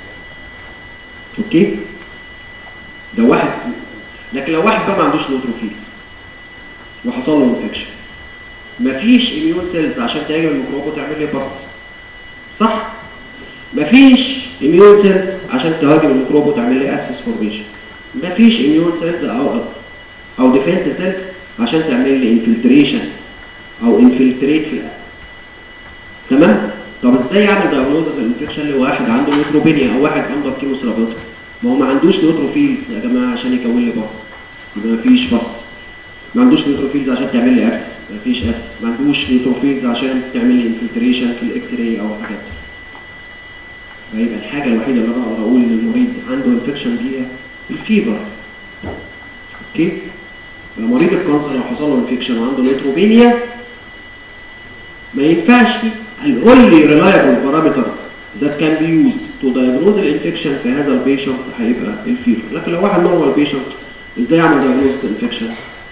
اوكي ده واحد لكن لو واحد بقى ما عندوش نيوتروفيلز وحصل له انفكشن مفيش اميون سيلز عشان تهاجم الميكروب وتعمل لي بص صح مفيش اميون سيلز عشان تهاجم الميكروب وتعمل لي ابسس فورميشن مفيش اميون سيلز او او ديفنس سيلز عشان تعمل لي انفلتريشن او انفلتريت في الأكل تمام طب ازاي اعمل دايجنوز الانفكشن لواحد عنده نيوتروبينيا او واحد عنده كيموثيرابيوتيك ما هو ما عندوش نيوتروفيلز يا جماعه عشان يكون لي بص يبقى مفيش بص ما عندوش نيوتروفيلز عشان تعمل لي ابس مفيش ابس ما عندوش نيوتروفيلز عشان تعمل لي انفلتريشن في الاكس راي او الحاجات دي فيبقى الحاجه الوحيده اللي انا اقدر اقول ان المريض عنده انفكشن دي هي الفيبر اوكي يبقى مريض الكانسر لو حصل له انفكشن وعنده نيوتروبينيا ما ينفعش ال only reliable parameters that can be used to diagnose الانفكشن في هذا البيشنت هيبقى الفيبر لكن لو واحد نورمال بيشنت ازاي اعمل دايجنوز الانفكشن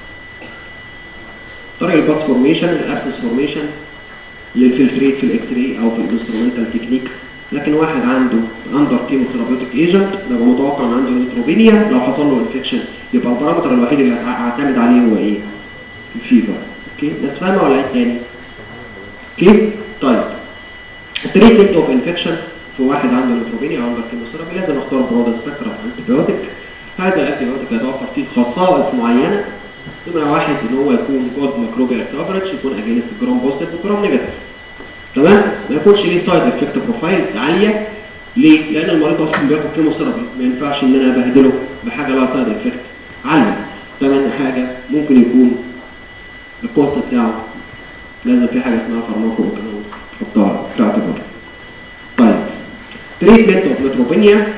طريق الباس فورميشن الابسس فورميشن للفلتريت في الاكس راي او في الانسترومنتال تكنيكس لكن واحد عنده اندر كيموثيرابيوتيك ايجنت يبقى متوقع ان عنده نيوتروبينيا لو حصل له انفكشن يبقى البارامتر الوحيد اللي هعتمد عليه هو ايه الفيبر اوكي بس فاهمه ولا ايه تاني اوكي طيب التريتمنت اوف انفكشن في واحد عنده نيوتروبينيا او اندر كيموثيرابي لازم اختار برود سبيكترم انتيبيوتيك هذا الانتيبيوتيك يتوفر فيه خصائص معينه نمرة واحد ان هو يكون جود ماكروبيال كفرج يكون اجينست جرام بوزيتيف وجرام نيجاتيف تمام ما يكونش ليه سايد افكت بروفايلز عاليه ليه؟ لان المريض اصلا بياخد كيموثيرابي ما ينفعش ان انا ابهدله بحاجه لها سايد افكت عاليه تمام حاجه ممكن يكون الكوست بتاعه لازم في حاجه اسمها فارماكو ايكونومكس تحطها في اعتبار طيب تريتمنت اوف نيوتروبينيا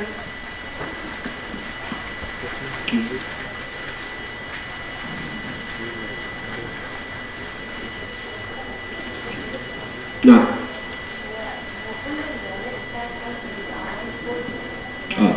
نعم آه.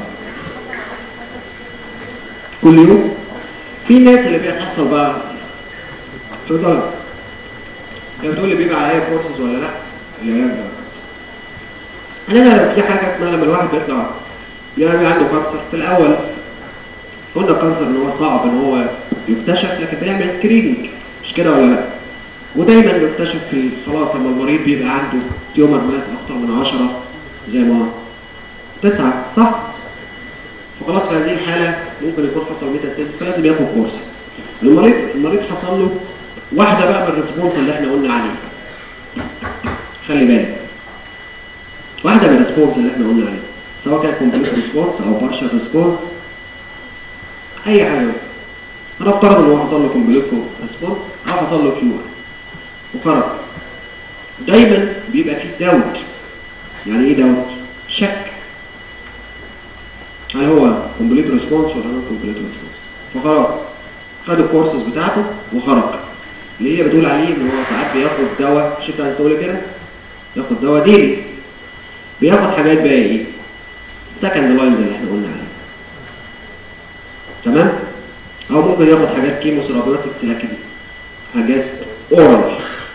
كل يوم في ناس اللي بيحصل بقى تفضل انت بتقول لي بيبقى عليا كورسز ولا لا العلاج ده انا لو في حاجه اسمها لما الواحد بيطلع يعني عنده كانسر في الاول قلنا الكانسر ان هو صعب ان هو يكتشف لكن بنعمل سكريننج مش كده ولا لا ودايما بيكتشف في خلاص لما المريض بيبقى عنده تيومر ماس اكتر من 10 زي ما تسعة صح فخلاص في هذه الحالة ممكن يكون حصل ميتاستيز فلازم ياخد كورس المريض المريض حصل له واحدة بقى من الريسبونس اللي احنا قلنا عليه خلي بالك واحدة من الريسبونس اللي احنا قلنا عليه سواء كان كومبليت ريسبونس او بارشال ريسبونس اي حاجة هنفترض ان هو حصل له كومبليت ريسبونس او حصل له كيور وخرج دايما بيبقى فيه داوت يعني ايه داوت شك هل هو كومبليت ريسبونس ولا نون كومبليت ريسبونس فخلاص خد الكورسز بتاعته وخرج اللي هي بتقول عليه ان هو ساعات بياخد دواء مش انت عايز تقول كده ياخد دواء ديلي بياخد حاجات بقى ايه السكند لاينز اللي احنا قلنا عليها تمام او ممكن ياخد حاجات كيموثيرابيوتكس لكن حاجات اورال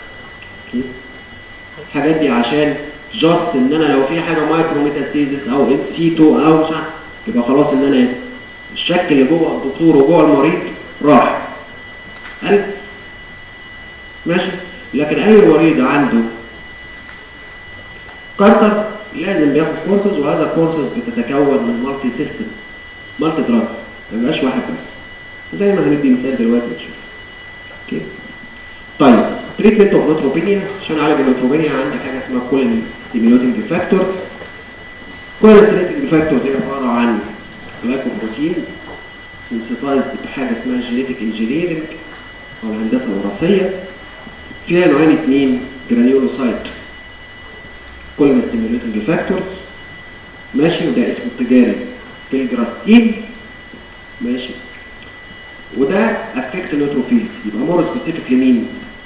الحاجات دي عشان جاست ان انا لو في حاجه مايكرو ميتاستيزس او انسيتو او مش عارف يبقى خلاص ان انا الشك اللي جوه الدكتور وجوه المريض راح قال ماشي لكن اي مريض عنده كانسر لازم بياخد كورسز وهذا الكورسز بتتكون من مالتي سيستم مالتي دراجز ما يبقاش واحد بس زي ما هندي مثال دلوقتي نشوف اوكي طيب تريتمنت اوف نوتروبينيا عشان اعالج النوتروبينيا عندي حاجه اسمها كولين ستيميوليتنج فاكتورز كولين ستيميوليتنج فاكتورز دي عباره عن جلايكوبروتين سنسيتايز بحاجه اسمها جينيتك انجينيرنج او الهندسه الوراثيه فيها نوعين اثنين جرانيولوسايت كل ستيميوليتنج فاكتور ماشي وده اسمه التجاري بيلجراستين ماشي وده افكت نيوتروفيلز يبقى مور سبيسيفيك لمين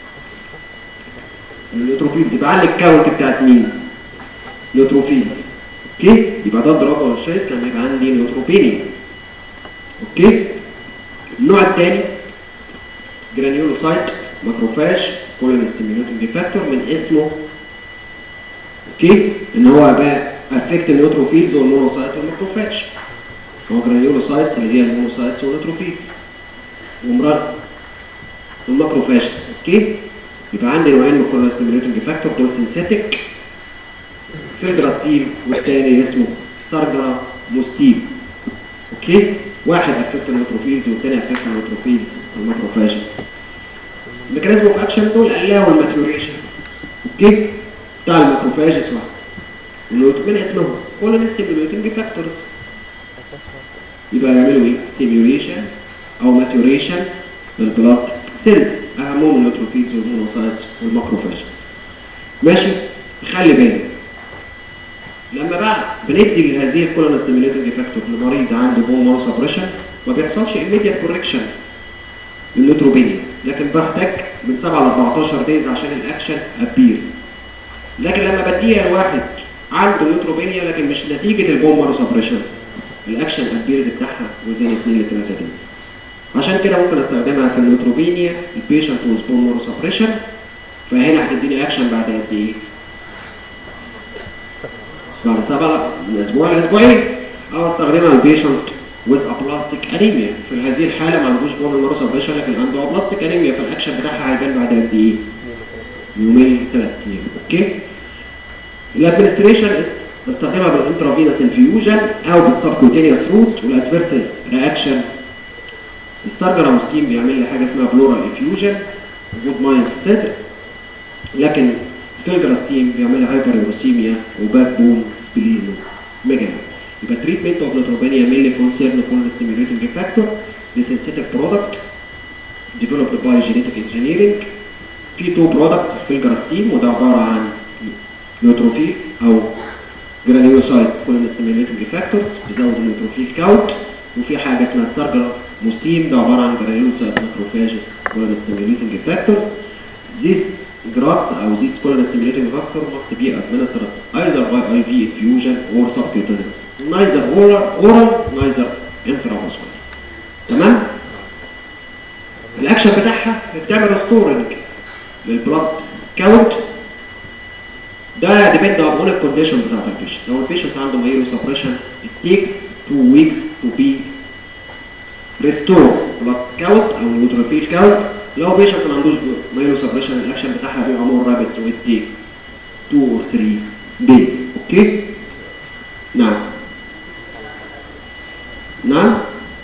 النيوتروفيلز يبقى على الكاونت بتاعت مين نيوتروفيلز اوكي يبقى ده الدرجه والشايس لما يبقى عندي نيوتروبينيا اوكي النوع الثاني جرانيولوسايت ماكروفاج كولون ستيميوليتنج فاكتور من اسمه اوكي ان هو بقى افكت النيوتروفيلز والمونوسايت والماكروفاج هو جرانيولوسايتس اللي هي المونوسايتس والنيوتروفيلز ومراد والماكروفاج اوكي يبقى عندي نوعين من الكولون ستيميوليتنج فاكتور دول سينثيتك فيلجراستيل والتاني اسمه سارجرا موستيل اوكي واحد افكت النيوتروفيلز والتاني افكت النيوتروفيلز والماكروفاجز الميكانيزم اوف اكشن دول الاو الماتيوريشن اوكي بتاع الماكروفاجز واحد والنيوتروفين اسمهم كولون ستيميوليتنج فاكتورز يبقى يعملوا ايه ستيميوليشن او ماتيوريشن للبلاد سيلز اهمهم النيوتروفيلز والمونوسايتس والماكروفاجز ماشي خلي بالك لما بقى بندي هذه الكولون ستيميوليتنج فاكتور لمريض عنده بون مارو سبريشن ما بيحصلش immediate كوركشن للنيوتروبينيا لكن بحتاج من 7 ل 14 دايز عشان الاكشن ابير لكن لما بديها لواحد عنده نيوتروبينيا لكن مش نتيجه البون مارو سبريشن الاكشن ابيرز بتاعها وزن 2 ل 3 دايز عشان كده ممكن استخدمها في النيوتروبينيا البيشنت ويز بون مارو سبريشن فهنا هتديني اكشن بعد قد ايه؟ بعد سبعة من اسبوع لاسبوعين او استخدمها البيشنت ويز ابلاستيك انيميا في هذه الحاله ما عندوش بون مارو سبريشن لكن عنده ابلاستيك انيميا فالاكشن بتاعها هيبان بعد قد ايه؟ يومين ثلاث ايام اوكي؟ الادمنستريشن بستخدمها بالانترافينوس انفيوجن او بالسبكوتينيوس روت والادفيرس رياكشن السارجراموستين بيعمل لي حاجه اسمها بلورال انفيوجن وجود ماين في الصدر لكن فيلجراستين بيعمل لي هايبر يوروسيميا وباك بون سبلينو ميجانا يبقى تريتمنت اوف نيوتروبينيا مينلي كونسيرن كل ستيميوليتنج فاكتور دي سينثيتك برودكت developed by genetic engineering في تو برودكت فيلجراستين وده عباره عن نيوتروفيل او جرانيوسايت كل ستيميوليتنج فاكتورز بيزود النيوتروفيل كاونت وفي حاجه اسمها السارجر موستيم ده عباره عن جرانيوسايت ماكروفاجز كل ستيميوليتنج فاكتورز This drugs or this colon-stimulating factor must be administered either by IV infusion or subcutaneous. Neither oral, oral neither intramuscular. تمام؟ الاكشن بتاعها بتعمل ستورنج للبلاد كاونت ده ديبند اون الكونديشن بتاعت البيشنت لو البيشنت عنده مايلو سبريشن it takes two weeks to be restore blood count او neutrophil count لو بيشنت ما عندوش مايلو سبريشن الاكشن بتاعها بيبقى مور رابيد سو ات تيكس 2 اور 3 دايز اوكي نعم نعم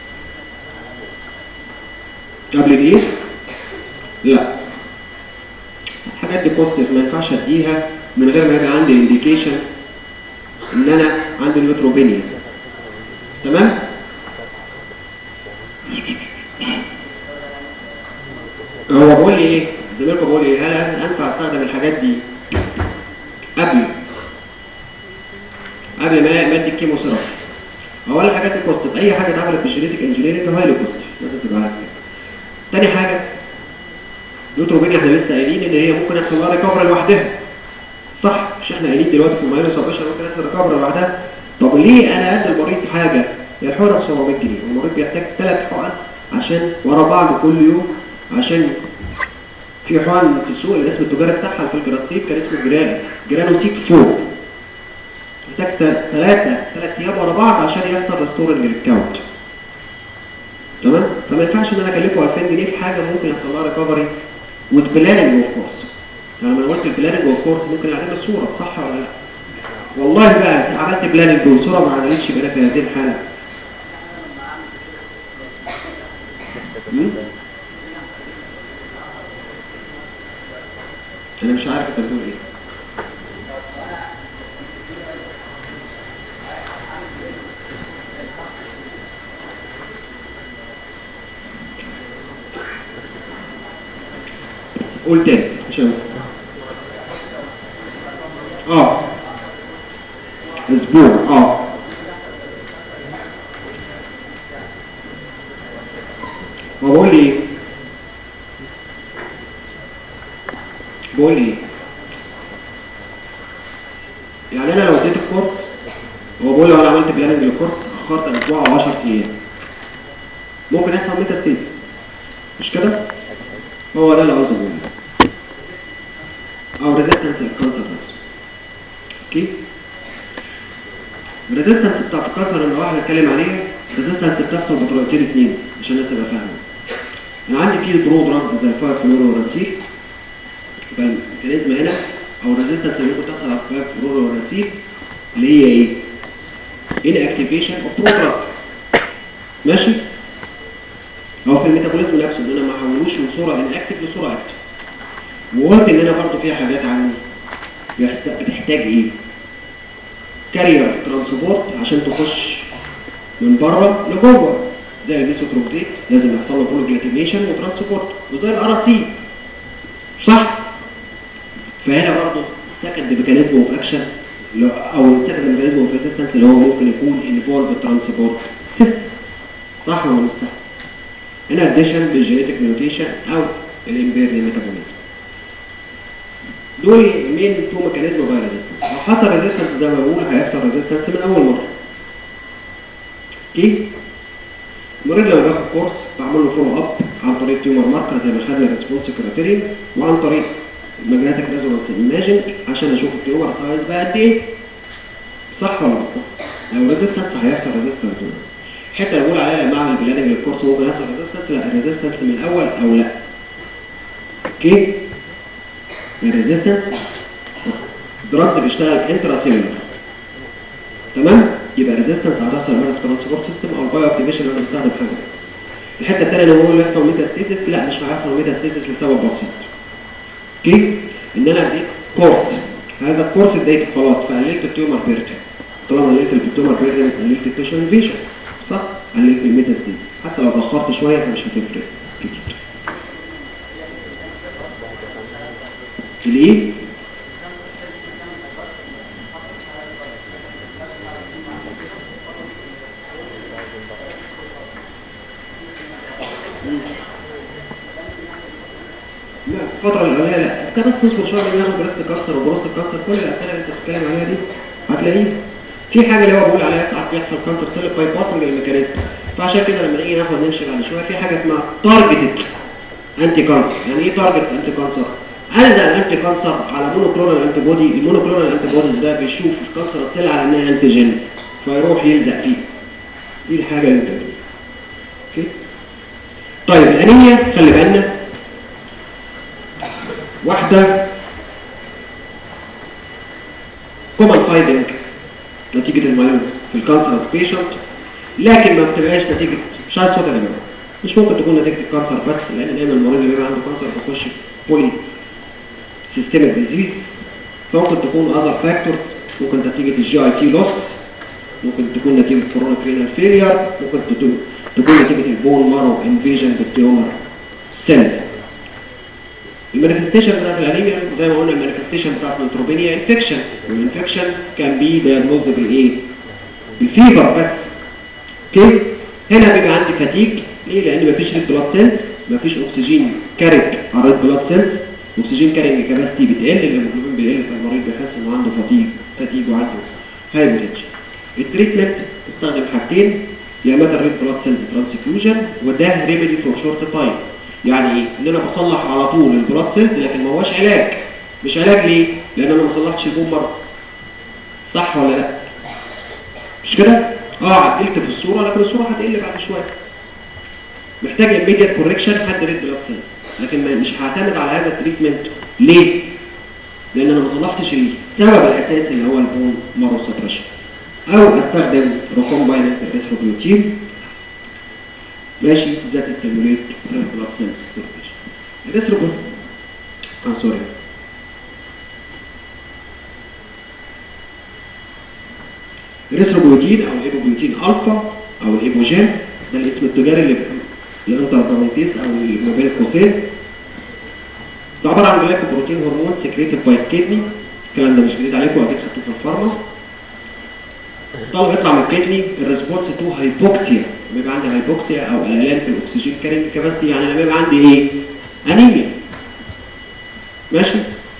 قبل الايه لا الحاجات دي كوست ما ينفعش اديها من غير ما يبقى عندي انديكيشن ان انا عندي نيوتروبينيا تمام هو بيقول لي ايه زميلكم بيقول لي هل انفع استخدم الحاجات دي قبل قبل ما ما ادي الكيمو ثيرابي اول الحاجات الكوست اي حاجه اتعملت بالجينيتك انجينيرنج هايلي كوست لازم تبقى عارف كده تاني حاجه نيوتروبينيا احنا لسه قايلين ان هي ممكن يحصل لها ريكفري لوحدها صح مش احنا قايلين دلوقتي في الماينو سبريشن ممكن يحصل ريكفري لوحدها طب ليه انا ادي المريض حاجه هي الحقنه ب 700 جنيه والمريض بيحتاج ثلاث حقن عشان ورا بعض كل يوم عشان في حقن في السوق الاسم التجاري بتاعها في الجراستيك كان اسمه جرانو جرانوسيك فور محتاج ثلاثة ثلاث ايام ورا بعض عشان يحصل ريستورنج للكاونت تمام فما ينفعش ان انا اكلفه 2000 جنيه في حاجه ممكن يحصل لها ريكفري وذ بلاننج اوف كورس يعني لما قلت البلاننج اوف كورس ممكن يعمل لي صوره صح ولا لا والله بقى عملت بلاننج وصوره ما عملتش بقى في هذه الحاله انا مش عارف انت بتقول ايه قول تاني عشان اه اسبوع اه هو بقول لي ايه بقول ايه يعني انا لو اديت الكورس هو بقول لو انا عملت بلاننج للكورس اخرت اسبوع او 10 ايام ممكن يحصل ميتاستيز مش كده هو ده اللي قصده بقوله او ريزيستنس للكانسر نفسه اوكي الريزيستنس بتاعت الكانسر اللي واحد هنتكلم عليها الريزيستنس بتحصل بطريقتين اتنين عشان الناس تبقى فاهمه انا عندي فيه برو دراجز زي الفاير فلوروراسيل يبقى الميكانيزم هنا او الريزيستنس اللي ممكن تحصل على الفاير فلوروراسيل اللي هي ايه؟ inactivation of pro ماشي؟ هو في الميتابوليزم نفسه ان انا ما احولوش من صوره اناكتف لصوره اكتف وقلت ان انا برضو فيها حاجات عندي بيحت- بتحتاج ايه كارير ترانسبورت عشان تخش من بره لجوه زي الميثوتروكسيت لازم يحصل له بروجلاتينيشن وترانسبورت وزي الار سي صح فهنا برضو السكند ميكانيزم اوف اكشن او السكند ميكانيزم اوف ريزيستنس اللي هو ممكن يكون انفولف ترانسبورت سيستم صح ولا مش صح in addition للجينيتك ميوتيشن او الامبيرد ميتابوليزم دول مين تو ميكانيزم باي ريزيستنس لو حصل ريزيستنس زي ما بقول هيحصل ريزيستنس من اول مره اوكي المريض لما بياخد كورس بعمل له فولو اب عن طريق تيومر ماركر زي ما خدنا الريسبونس كريتيريا وعن طريق الماجنتيك ريزونانس ايماجنج عشان اشوف التيومر سايز بقى قد ايه صح ولا مش صح؟ لو ريزيستنس هيحصل ريزيستنس الحته اللي بقول عليها لما اعمل بلاننج للكورس ممكن يحصل ريزيستنس لا الريزيستنس من الاول او لا اوكي الريزيستنس دراجز بيشتغل انترا سيلولر تمام يبقى الريزيستنس هتحصل مره في الترانسبورت سيستم او البايو اكتيفيشن اللي انا بستخدم حاجه الحته الثانيه اللي بقول يحصل ميتاستيزس لا مش هيحصل ميتاستيزس لسبب بسيط اوكي ان انا اديت كورس هذا الكورس اديته خلاص فقللت التيومر بيرتن طالما قللت التيومر بيرتن قللت التيشن انفيشن صح قللت الميتاستيزس حتى لو اتاخرت شويه فمش هتفرق كتير الايه لا الفترة الأولية لا انت بس تصبر شوية لما ياخد بريست كانسر وبروست كانسر كل الأسئلة اللي انت بتتكلم عليها دي هتلاقيه في حاجة اللي هو بيقول عليها ساعات بيحصل كانسر سيل باي باسنج الميكانيزم فعشان كده لما نيجي ناخد نمشي بعد شوية في حاجة اسمها تارجتد انتي كانسر يعني ايه تارجت انتي كانسر؟ هلزق الانتي كانسر على مونوكلونال انتي بودي المونوكلونال انتي بوديز ده بيشوف الكانسر السيل على انها انتيجين فيروح يلزق فيه دي الحاجة اللي انت بتقولها. اوكي طيب الانيميا خلي بالنا واحدة كومن فايندنج نتيجة المايوم في الكانسر اوف بيشنت لكن ما بتبقاش نتيجة مش عايز صوت يا جماعة مش ممكن تكون نتيجة الكانسر بس لأن دايما المريض اللي بيبقى عنده كانسر بيخش بولي سيستميك ديزيز ممكن تكون اذر فاكتور ممكن نتيجة الجي اي تي لوس ممكن تكون نتيجة كورونا كرينال فيلير ممكن تكون تكون نتيجة البون مارو انفيجن بالتيومر سيلز المانيفستيشن بتاعت الانيميا زي ما قلنا المانيفستيشن بتاعت النيوتروبينيا انفكشن والانفكشن كان بي دايجنوز بالايه بالفيبر بس اوكي هنا بيبقى عندي فاتيج ليه لان مفيش ريد بلاد سيلز مفيش اكسجين كاريج على الريد بلاد سيلز اكسجين كارينج كاباسيتي بتقل الهيموجلوبين بيقل فالمريض بيحس انه عنده فاتيج فاتيج وعنده هايبوتنشن التريتمنت استخدم حاجتين يا مدى ريد بلاد سيلز ترانسفيوجن وده ريميدي فور شورت تايم يعني ايه ان انا بصلح على طول البلاد سيلز لكن ما هوش علاج مش علاج ليه لان انا ما صلحتش البوم مره صح ولا لا مش كده اه عدلت في الصوره لكن الصوره هتقل بعد شويه محتاج immediate كوركشن حد ريد بلاد سيلز لكن ما- مش هعتمد على هذا التريتمنت ليه لان انا ما صلحتش السبب الاساسي اللي هو البون مارو سبريشن او استخدم ريكومبايننت الاستروبيوتين ماشي ذات ستيموليت ريد بلاد سيلز سيركيشن الاستروبيوتين اه سوري الريثروبيوتين او الايبوبيوتين الفا او الايبوجين ده الاسم التجاري اللي الانترابراميتيز او اللي ما بين القوسين ده عباره عن جلايكوبروتين هرمون سكريتد باي الكدني الكلام ده مش جديد عليكم اكيد خدتوه في الفارما طلع يطلع من الكدني الريسبونس تو هايبوكسيا لما يبقى عندي هايبوكسيا او قللان في الاكسجين كارينج كاباسيتي يعني لما يبقى عندي ايه انيميا ماشي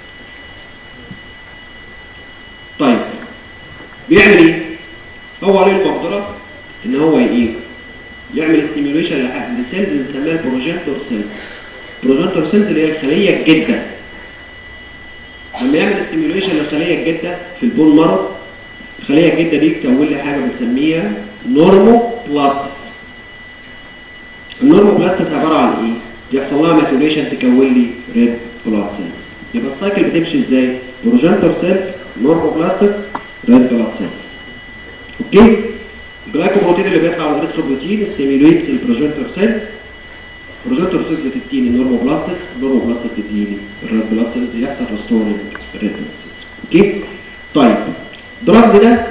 طيب بيعمل ايه هو عليه المقدره ان هو ايه يعمل ستيميوليشن لسيلز بنسميها البروجينتور سيلز البروجينتور سيلز اللي هي الخليه الجده لما يعمل ستيميوليشن للخليه الجده في البون مارو الخليه الجده دي تكون لي حاجه بنسميها نورمو بلاستس النورمو بلاستس عباره عن ايه يحصل لها ماتوريشن تكون لي ريد بلاد سيلز يبقى السايكل بتمشي ازاي بروجينتور سيلز نورمو بلاستس ريد بلاد سيلز اوكي الجلايكوبروتين اللي بيطلع من الاريثروبروتين ستيميوليت البروجينتور سيلز البروجينتور سيلز تديني النورمو بلاستس النورمو بلاستس تديني الريد بلاد سيلز يحصل ريستورنج ريد بلاد سيلز اوكي طيب الدراج ده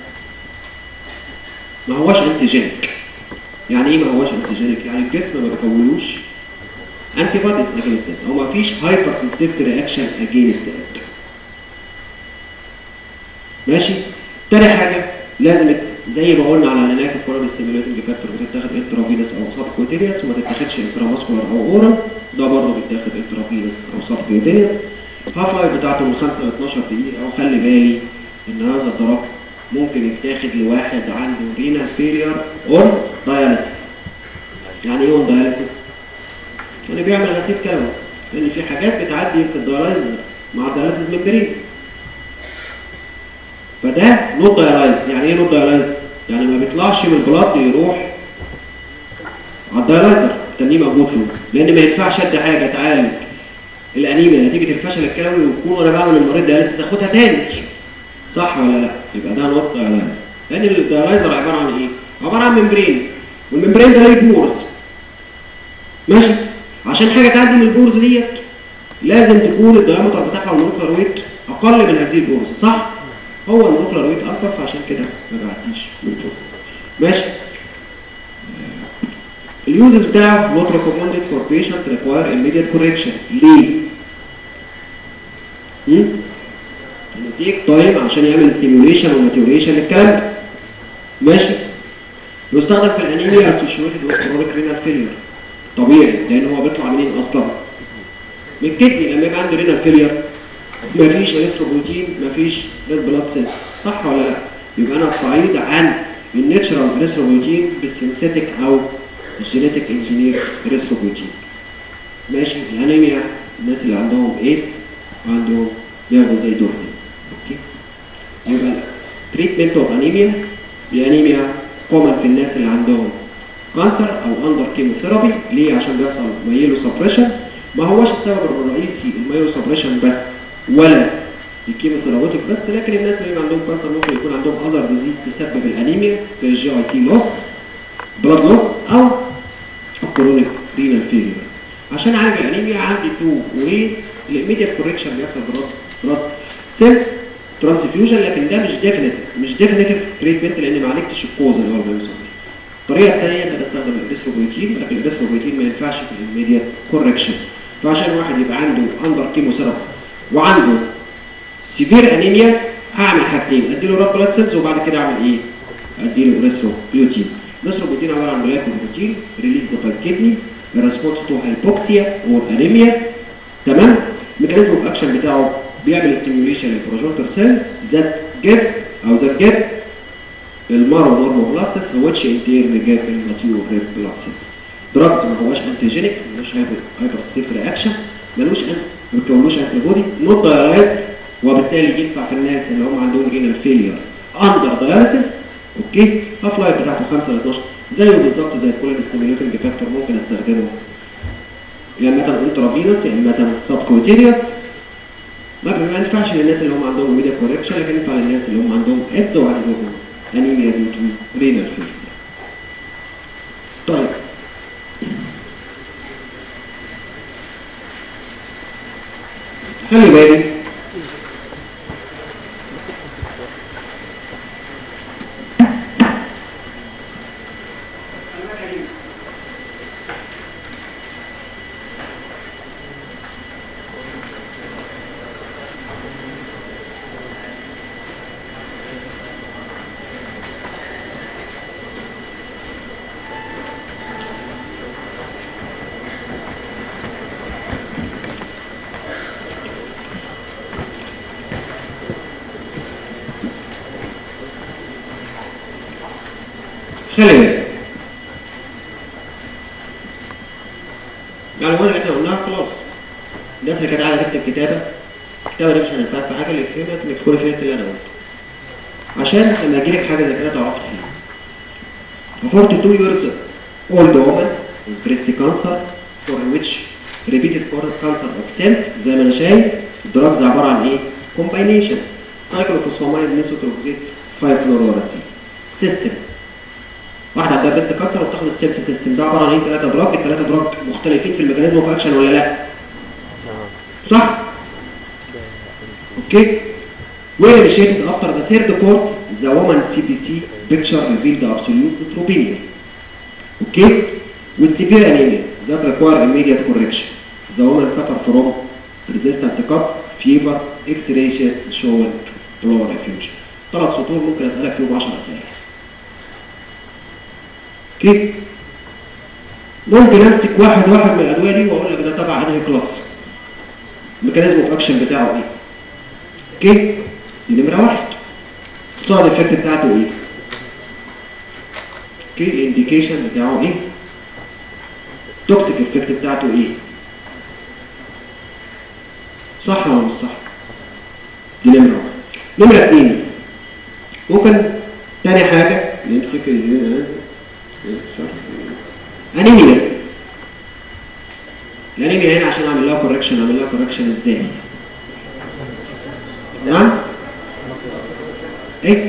ما هوش انتيجينيك يعني ايه ما هوش انتيجينيك يعني الجسم ما بيكونوش انتي بوديز اجينست او ما فيش هايبر سنسيتيف رياكشن اجينست ماشي تاني حاجه لازم زي ما قلنا على العنايه الكورال ستيميوليتنج فاكتور بتتاخد انترافينوس او سب كوتينيوس وما تتاخدش انتراماسكولار او اورال ده برضه بيتاخد انترافينوس او سب كوتينيوس هاف لايف بتاعته من 5 ل 12 دقيقه وخلي بالي ان هذا الدرج ممكن يتاخد لواحد عنده رينال فيلير اون داياليسيس يعني ايه اون داياليسيس يعني بيعمل غسيل كلوي لان في حاجات بتعدي في الداياليسيس مع الداياليسيس ممبرين فده نوت دايلايز يعني ايه نوت دايلايز يعني ما بيطلعش من البلاط يروح على الدايلايزر التنين موجود فيه لان ما ينفعش ادي حاجه تعالج الانيميا نتيجه الفشل الكلوي ويكون وانا بعمل المريض دايليسيس اخدها تاني صح ولا لا يبقى ده نوت دايلايز لان الدايلايزر عباره عن ايه عباره عن ممبرين والممبرين ده ليه بورز ماشي عشان حاجه تعدي من البورز ديت لازم تكون الدايمتر بتاعها والمولكيولار ويت اقل من هذه البورز صح هو المولكيولار ويت اكبر فعشان كده ما بعديش من البورز ماشي اليوزز بتاعه not recommended for patient require immediate correction ليه؟ هم؟ تيك تايم عشان يعمل ستيميوليشن وماتيوريشن للكلام ده ماشي يستخدم في الانيميا اسوشيتد وذ كرونيك رينال فيلير طبيعي لان هو بيطلع منين اصلا من الكدني لما يبقى عنده رينال فيلير مفيش اريثروبروتين مفيش ريد بلاد سيل صح ولا لا يبقى انا بعيد عن الناتشرال اريثروبروتين بالسينثيتيك او الجينيتيك انجينير اريثروبروتين ماشي الانيميا الناس اللي عندهم ايدز وعندهم بياخدوا زي دول اوكي يبقى تريتمنت اوف انيميا الانيميا كومن في الناس اللي عندهم كانسر او اندر كيموثيرابي ليه عشان بيحصل مايلو سبريشن ما هوش السبب الرئيسي المايلو سبريشن بس ولا الكيموثيرابيوتيك بس لكن الناس اللي عندهم كانسر ممكن يكون عندهم اذر ديزيز تسبب الانيميا زي الجي اي تي لوس بلاد لوس او كرونيك رينال فيلير عشان اعالج الانيميا عندي تو ويز الايميديت كوريكشن بيحصل براد براد سيل ترانسفيوجن لكن ده مش ديفينيتيف مش ديفينيتيف تريتمنت لان ما عالجتش الكوز اللي هو الفيروس الطريقه الثانيه ان استخدم الاريثروبويتين لكن الاريثروبويتين ما ينفعش في الايميديت كوريكشن فعشان واحد يبقى عنده اندر كيموثيرابي وعنده سيفير انيميا هعمل حاجتين اديله راب بلاد سيلز وبعد كده اعمل ايه اديله اريثروبويتين الاريثروبويتين عباره عن جلايكوبروتين ريليز باي كدني ريسبونس تو هايبوكسيا اور انيميا تمام الميكانيزم اوف اكشن بتاعه بيعمل ستيميوليشن للبروجونتر سيل ذات جيت او ذات جيت المارو نورمو بلاستس ويتش انتيرن جيت الماتيور ريد بلاد سيل دراجز ما هواش انتيجينيك ملوش هايبر ستيف رياكشن ملوش ان ما بتكونوش انتي بودي نوت دايلايت وبالتالي ينفع في الناس اللي هم عندهم رينال فيلير اندر داياليسيس اوكي هاف لايف بتاعته 5 ل 12 زيه بالظبط زي الكولين ستيميوليتنج فاكتور ممكن استخدمه يا اما انترافينوس يا اما سبكوتينيوس ما ما ينفعش للناس اللي هم عندهم ميديا كوركشن لكن ينفع للناس اللي هم عندهم ايدز وعندهم انيميا ديو تو رينال فيلير طيب خلي بالي خلي بالك المعلومات اللي احنا قلناها خلاص الناس اللي كانت قاعده تكتب كتابه الكتابه دي مش هتنفعك في حاجه اللي يفهمك انك تكون فهمت اللي انا قلته عشان لما يجي لك حاجه زي كده تعرف تفهم A 42 years old woman with breast cancer for which repeated cancer of cell زي ما انا شايف الدراجز عباره عن ايه؟ combination cyclophosphamide methotrexate 5 fluorouracil سيستم واحده عندها بريست كانسر وبتاخد السيلف سيستم ده عباره عن ايه؟ ثلاثه دراج الثلاثه دراج مختلفين في الميكانيزم اوف اكشن ولا لا؟ صح؟ Okay. When initiated after the third course, the woman CBC picture revealed absolute neutropenia. Okay? With severe anemia that require immediate correction. The woman suffer from resistant cough, fever, X-ray chest, showing pleural effusion. ثلاث سطور ممكن اسالك فيهم 10 اسئله. اوكي؟ ممكن امسك واحد واحد من الادويه دي واقول لك ده تبع انهي كلاس. الميكانيزم اوف اكشن بتاعه ايه؟ اوكي دي نمره واحد السايد افكت بتاعته ايه اوكي الانديكيشن بتاعه ايه توكسيك افكت بتاعته ايه صح ولا مش صح دي نمره واحد نمره اثنين ممكن تاني حاجه نمسك انيميا الانيميا هنا عشان اعمل لها كوركشن اعمل لها كوركشن ازاي نعم ايه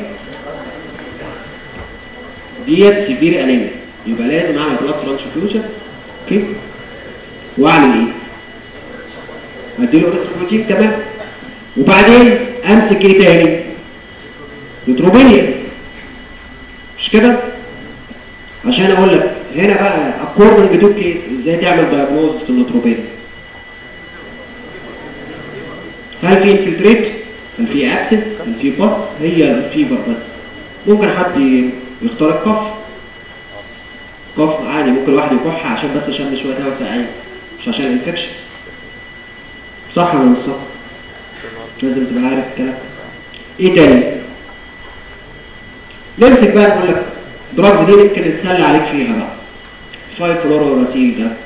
ديت سيفير انيميا يبقى لازم اعمل بلاد ترانسفيوجن اوكي واعمل ايه اديله بروتين تمام وبعدين امسك ايه تاني نيتروبينيا مش كده عشان اقول لك هنا بقى اكوردنج تو كيس ازاي تعمل دايجنوز في النيتروبينيا هل في انفلتريت هل في اكسس هل في باس هي الفيبر بس ممكن حد يختار الكف كف عادي ممكن واحد يكح عشان بس شم شويه هواء ساقعين مش عشان الانفكشن صح ولا مش صح لازم تبقى عارف الكلام ايه تاني نمسك بقى نقول لك دراجز دي يمكن نتسلى عليك فيها بقى فايف فلوروراسيل ده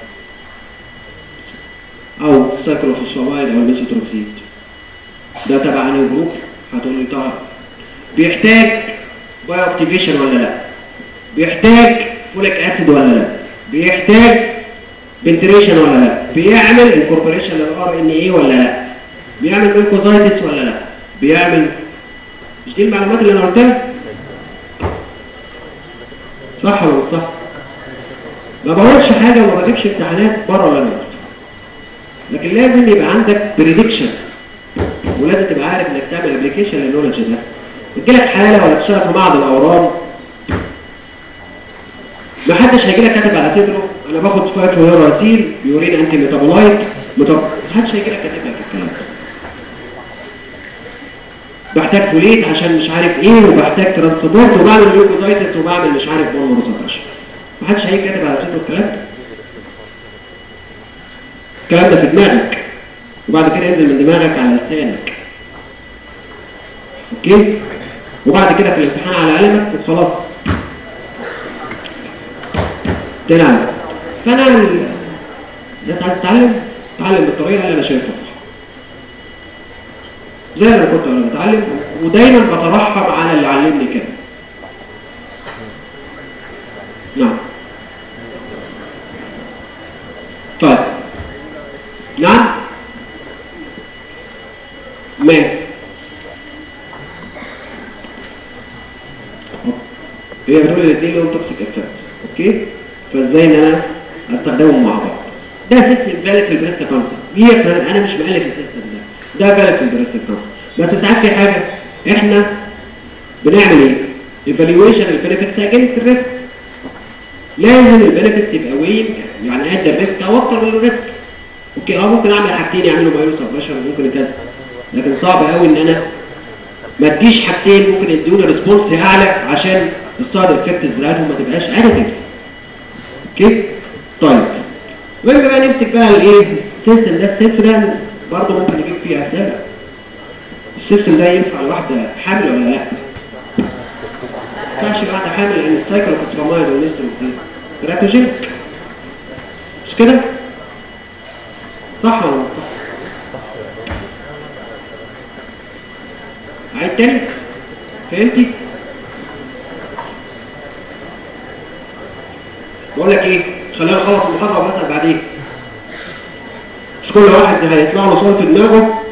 او سايكلوفوسفامايد او الميثوتروكسيد ده تبع انهي جروب هتقول لي طبعا بيحتاج بايو اكتيفيشن ولا لا بيحتاج فوليك اسيد ولا لا بيحتاج بنتريشن ولا لا بيعمل انكوربوريشن للار ان ايه ولا لا بيعمل ميوكوزايتس ولا لا بيعمل مش دي المعلومات اللي انا قلتها صح ولا مش صح ما بقولش حاجه وما بجيبش امتحانات بره ولا انا لكن لازم يبقى عندك بريدكشن ولازم تبقى عارف انك تعمل ابلكيشن للنولج ده بتجيلك حاله ولا تشتغل في معهد الاورام ما حدش هيجي لك كاتب على صدره انا باخد فايت ويوراسيل بيورين انتي ميتابولايت متب... ما حدش هيجي لك كاتب لك الكلام ده بحتاج فوليت عشان مش عارف ايه وبحتاج ترانسبورت وبعمل ليوكوزايتس وبعمل مش عارف بون سبريشن ما حدش هيجي كاتب على صدره الكلام ده الكلام ده في دماغك وبعد كده ينزل من دماغك على لسانك اوكي وبعد كده في الامتحان على قلمك وخلاص تلعب فانا الناس عايز تتعلم تعلم بالطريقه اللي انا شايفها صح زي ما انا كنت وانا بتعلم ودايما بترحم على اللي علمني كده نعم طيب نعم ما هي بتقول الاثنين لهم توكسيك افكت اوكي فازاي ان انا استخدمهم مع بعض ده سيستم فالid في البريست كانسر هي انا مش مالك السيستم ده ده فالid في البريست كانسر بس ساعات في حاجه احنا بنعمل ايه ايفالويشن البنفيتس اجينست الريسك لازم البنفيتس يبقى وين يعني قد الريسك او اكتر من الريسك اوكي اه ممكن اعمل حاجتين يعملوا مايو سبريشن وممكن كذا لكن صعب قوي ان انا ما تجيش حاجتين ممكن يدوني ريسبونس اعلى عشان السايد افكتس بتاعتهم ما تبقاش اديتيف اوكي طيب ونرجع بقى نمسك بقى الايه السيستم ده السيستم ده برضه ممكن نجيب فيه اسئله السيستم ده ينفع لواحده حامل ولا لا ينفعش بعد حامل لان السايكلوكسفامايد والنستروكسين تراتوجينيك مش كده؟ صح ولا مش صح؟ عيد تاني فهمتي؟ بقول لك ايه خلينا نخلص المحاضره ومثلا بعدين مش كل واحد هيطلع له سؤال في دماغه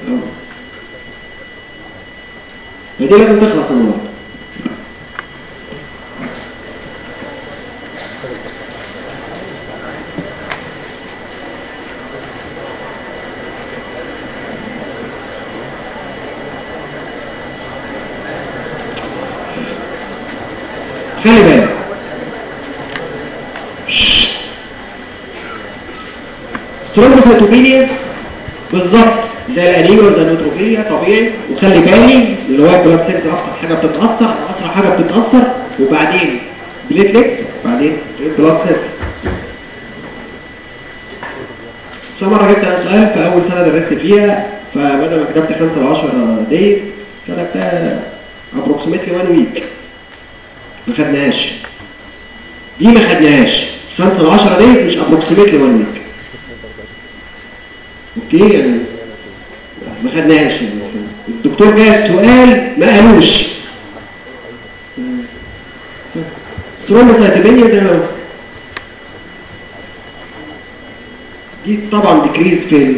فدي لازم تخلص النهارده خلي بالك ثرومبوسيتوبينيا بالظبط زي الانيميا وزي النيوتروفيليا طبيعي وخلي بالي اللي هو البلاد سيلز اكتر حاجه بتتاثر اسرع حاجه بتتاثر وبعدين بليتليكس وبعدين بلاد سيلز عشان مره جبت انا سؤال في اول سنه درست فيها فبدل ما كتبت 5 ل 10 دقايق كتبتها ابروكسيمتلي 1 ويك ما خدناهاش دي ما خدناهاش 5 ل 10 دقايق مش ابروكسيمتلي 1 ويك اوكي يعني ما خدناهاش يعني الدكتور جايب سؤال ما قالوش ثرومبوسايتوبينيا زي ما دي طبعا ديكريز في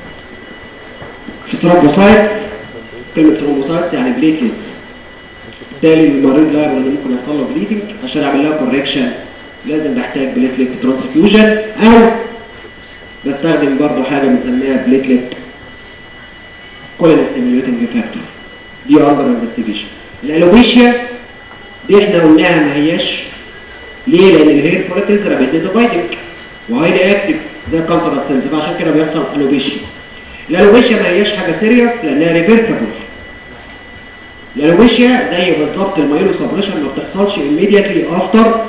في ثرومبوسايت كلمة ثرومبوسايت يعني بليتلتس بالتالي المريض لا اللي ممكن يحصل له بليدنج عشان اعمل لها كوركشن لازم بحتاج بليتلت ترانسفيوجن او بستخدم برضو حاجة بنسميها بليتلت كولين ستيميوليتنج فاكتور دي اندر انفستيجيشن الالوبيشيا دي احنا قلناها ما هياش ليه لان الهير فوليكلز رابيدلي ديفايدنج وهايلي اكتف زي الكونترا سيلز فعشان كده بيحصل الوبيشيا الالوبيشيا ما هياش حاجه سيريس لانها ريفيرسبل الالوبيشيا زي بالظبط المايلو سبريشن ما بتحصلش immediately افتر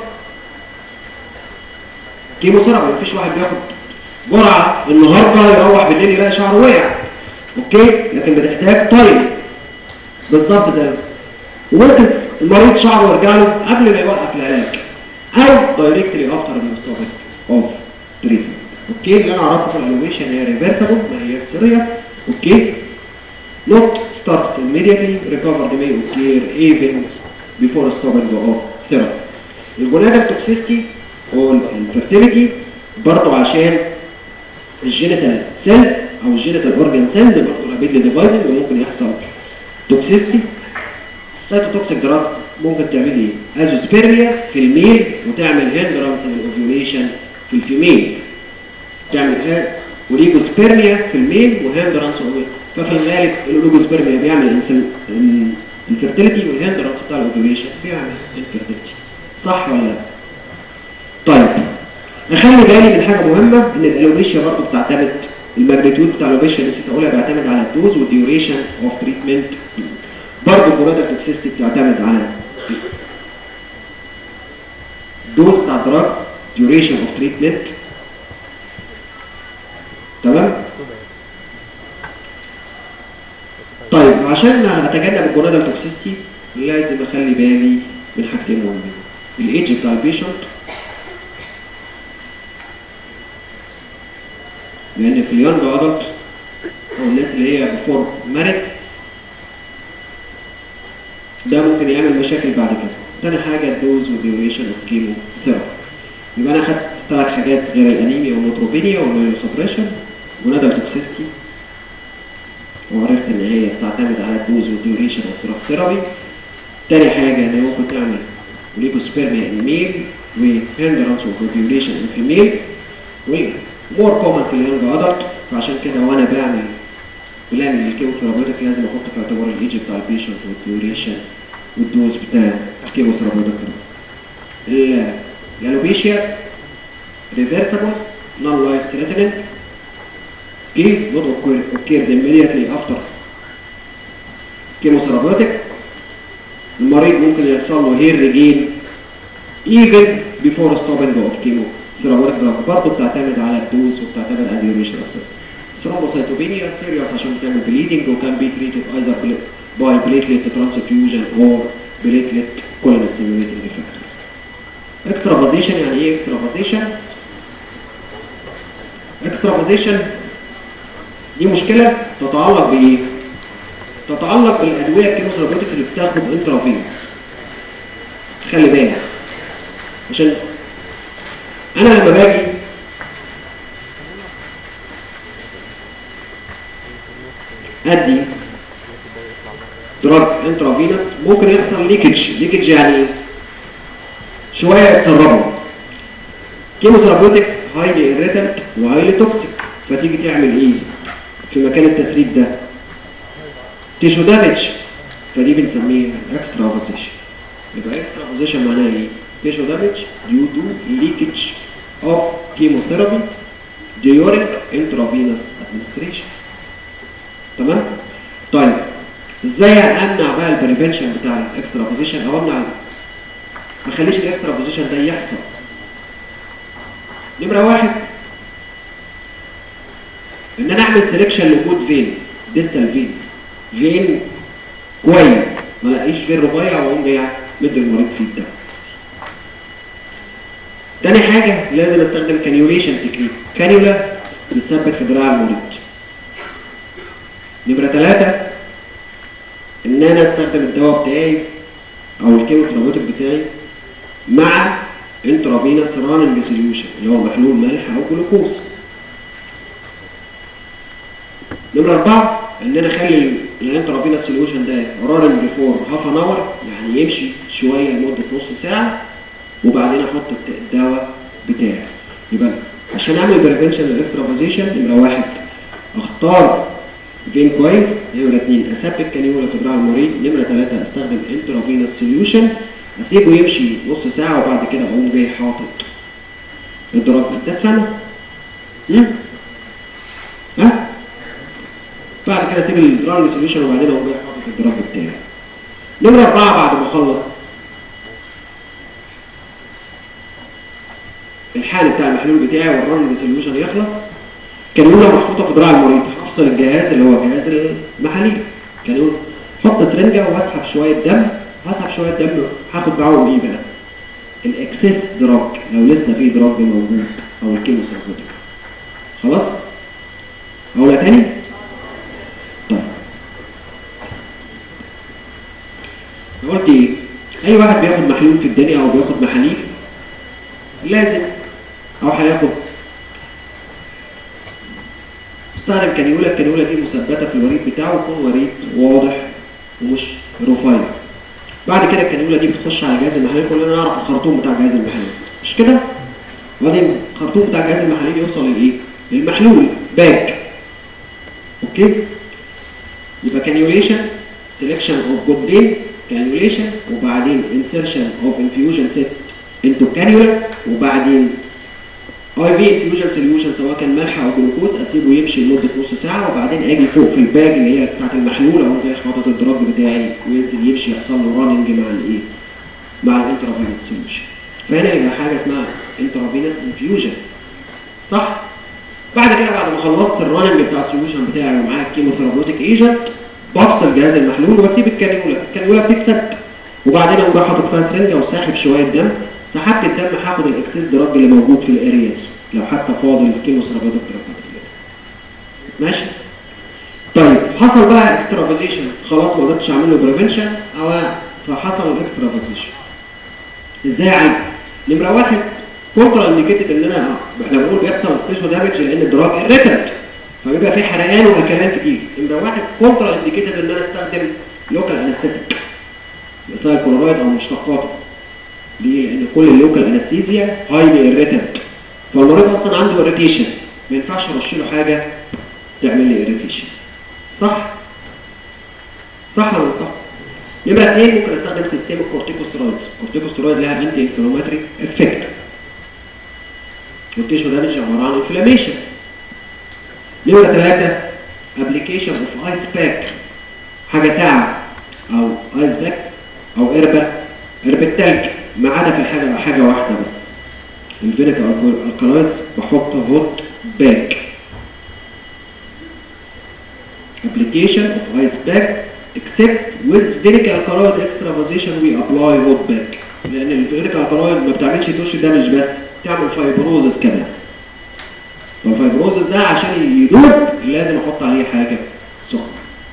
كيموثيرابي مفيش واحد بياخد جرعه النهارده يروح بالليل يلاقي شعره وقع اوكي لكن بتحتاج تايم بالظبط ده وممكن المريض شعره يرجع له قبل ما يوقف العلاج او دايركتلي افتر المستوبت اوف تريتمنت اوكي اللي انا اعرفه في الالويشن هي ريفرسبل ما هي سيريس اوكي not start immediately recovered may occur even before stopping of therapy الجونادال توكسيستي او الفيرتيليتي برضه عشان الجينيتال سيل او الجينيتال اورجان سيل برضه لابد ديفايدنج وممكن يحصل توكسيستي السيتوتوكسيك دراجز ممكن تعمل ايه ازوسبيرميا في الميل وتعمل هندرانس للاوفيوليشن في الفيميل تعمل ايه وليجوسبيرميا في الميل وهندرانس ففي الغالب الاولوجوسبيرميا بيعمل الفيرتيليتي والهندرانس بتاع الاوفيوليشن بيعمل الفيرتيليتي صح ولا لا طيب اخلي بالي من حاجه مهمه ان الالوبيشيا برضه بتعتمد الماجنتيود بتاع الالوبيشيا اللي نسيت اقولها بيعتمد على الدوز والديوريشن اوف تريتمنت برضه البرودكت توكسيستي بتعتمد على الدوز بتاع الدراجز ديوريشن اوف تريتمنت تمام طيب عشان اتجنب الجونادال توكسيستي لازم اخلي بالي من حاجتين مهمين الايدج بتاع البيشنت لان في اليونج ادلت او الناس اللي هي بفور مارت ده ممكن يعمل مشاكل بعد كده تاني حاجه الدوز والديوريشن اوف كيمو ثيرابي يبقى انا خدت ثلاث حاجات غير الانيميا والنوتروبينيا والميلوسبريشن ونادل توكسيستي وعرفت ان هي بتعتمد على الدوز والديوريشن اوف ثيرابي تاني حاجه ان هي ممكن تعمل ليكوسبيرميا ان ميل وهندرانس اوف ديوريشن ان فيميل ومور كومن في اليونج ادلت فعشان كده وانا بعمل بلان للكيموثيرابيوتيك لازم احط في اعتبار الايدج بتاع البيشنت والديوريشن والدوز بتاع الكيموثيرابيوتيك الالوبيشيا ريفرسبل نون لايف ثريتنينج اوكي نوت اوكيرز immediately after chemotherapeutic المريض ممكن يحصل له هير ريجين even before stopping of chemotherapeutic drug برضه بتعتمد على الدوز وبتعتمد على الديوريشن اوف ثرومبوسايتوبينيا سيريوس عشان بتعمل بليدنج وكان بي تريتد ايذر باي بليتليت ترانسفيوجن اور بليتلت كولين ستيميوليتنج فاكتور اكسترافازيشن يعني ايه اكسترافازيشن اكسترافازيشن دي مشكلة تتعلق بايه تتعلق بالادوية الكيموثيرابيوتيك اللي بتاخد انترافينوس خلي بالك عشان انا لما باجي ادي دراج انترافينوس ممكن يحصل ليكج ليكج يعني ايه شويه يتسربوا كيموثيرابيوتيك هايلي irritant وهايلي توكسيك فتيجي تعمل ايه في مكان التسريب ده تيشو دامج فدي بنسميها اكسترافازيشن يبقى اكسترافازيشن معناها ايه tissue damage due to leakage of chemotherapy during intravenous administration تمام طيب ازاي امنع بقى البريفنشن بتاع الاكسترا بوزيشن او امنع ما اخليش الاكسترا بوزيشن ده يحصل نمره واحد ان انا اعمل سelection لوجود فين ديستال فين فين كويس ما الاقيش فين رفيع واقوم جاي مد المريض فيه الدم تاني حاجة لازم استخدم كانيوليشن تكنيك كانيولا بتثبت في دراع المريض نمرة ثلاثة ان انا استخدم الدواء بتاعي او الكيموثيرابيوتيك بتاعي مع انترافينوس راننج سوليوشن اللي هو محلول ملح او جلوكوز نمرة أربعة إن أنا أخلي الانترافينوس سوليوشن ده راننج فور هاف ان اور يعني يمشي شوية لمدة نص ساعة وبعدين احط الدواء بتاعي يبقى عشان اعمل بريفنشن للاكسترافازيشن يبقى واحد اختار فين كويس نمرة اثنين اثبت كانيولا في دراع المريض نمرة ثلاثة استخدم انترافينوس سوليوشن اسيبه يمشي نص ساعة وبعد كده اقوم جاي حاطط الدراج ده تفهمه؟ ها؟ بعد كده اسيب الدراج سوليوشن وبعدين اقوم جاي حاطط الدراج بتاعي نمرة أربعة بعد ما اخلص الحال بتاع المحلول بتاعي والرن سوليوشن يخلص كانولا محطوطه في دراع المريض هفصل الجهاز اللي هو جهاز المحاليل كانولا حط سرنجه واسحب شويه دم هسحب شويه دم هاخد معاهم ايه بقى الاكسس دراج لو لسه في دراج موجود او الكيموثيرابيوتيك خلاص اقولها تاني طيب قلت ايه اي واحد بياخد محلول في الدنيا او بياخد محاليل لازم او هياخد استخدم كانيولا الكانيولا دي مثبته في الوريد بتاعه يكون وريد واضح ومش رفيع بعد كده الكانيولا دي بتخش على جهاز المحاليل كلنا نعرف الخرطوم بتاع جهاز المحاليل مش كده وبعدين الخرطوم بتاع جهاز المحاليل يوصل للايه للمحلول باك اوكي يبقى كانيوليشن سelection of good vein cannulation وبعدين insertion of infusion set into cannula وبعدين اي في انفيوجن سوليوشن سواء كان ملح او جلوكوز اسيبه يمشي لمده نص ساعه وبعدين اجي فوق في الباج اللي هي بتاعت المحلول اهو جاي حاطط الدراج بتاعي وينزل يمشي يحصل له راننج مع الايه؟ مع الانترافينوس سوليوشن فهنا يبقى حاجه اسمها انترافينوس انفيوجن صح؟ بعد كده بعد ما خلصت الراننج بتاع السوليوشن بتاعي ومعايا الكيموثيرابيوتيك ايجنت بفصل جهاز المحلول واسيب الكانيولا الكانيولا بتكسب وبعدين اقوم رايح حاطط فيها سرنجه وساحب شويه دم سحبت الدم هاخد الاكسس دراج اللي موجود في الارياز لو حتى فاضل الكيموثيرابيوتيك دراج ماشي طيب حصل بقى اكسترافازيشن خلاص ما قدرتش اعمل له بريفنشن او فحصل الاكسترافازيشن ازاي اعالج نمره واحد كونترا انديكيتد ان انا احنا بنقول بيحصل تيشو دامج لان الدراج اريتنت فبيبقى في حرقان واكلان كتير نمره واحد كونترا انديكيتد ان انا استخدم لوكال انستيك مثال كلورايد او مشتقاته ليه؟ لان كل اللوكال انستيزيا هايلي اريتنت فالمريض اصلا عنده اريتيشن ما ينفعش ارش له حاجه تعمل لي اريتيشن صح صح ولا صح نمره اثنين ممكن استخدم سيستم الكورتيكوسترويدز الكورتيكوسترويد لها انتي انفلاماتري افكت والتيشو دامج عباره عن انفلاميشن نمره ثلاثه ابلكيشن اوف ايس باك حاجه ساعه او ايس باك او قربه قربة تلج ما عدا في الحاجه حاجه واحده بس الفينيكا الكالايتس بحط هوت باك application of ice pack except with spherical alkaloid extravasation we apply hot back لان السpherical alkaloid ما بتعملش توش دامج بس بتعمل فايبروزس كمان فالفايبروزس ده عشان يدوب لازم احط عليه حاجه سخنه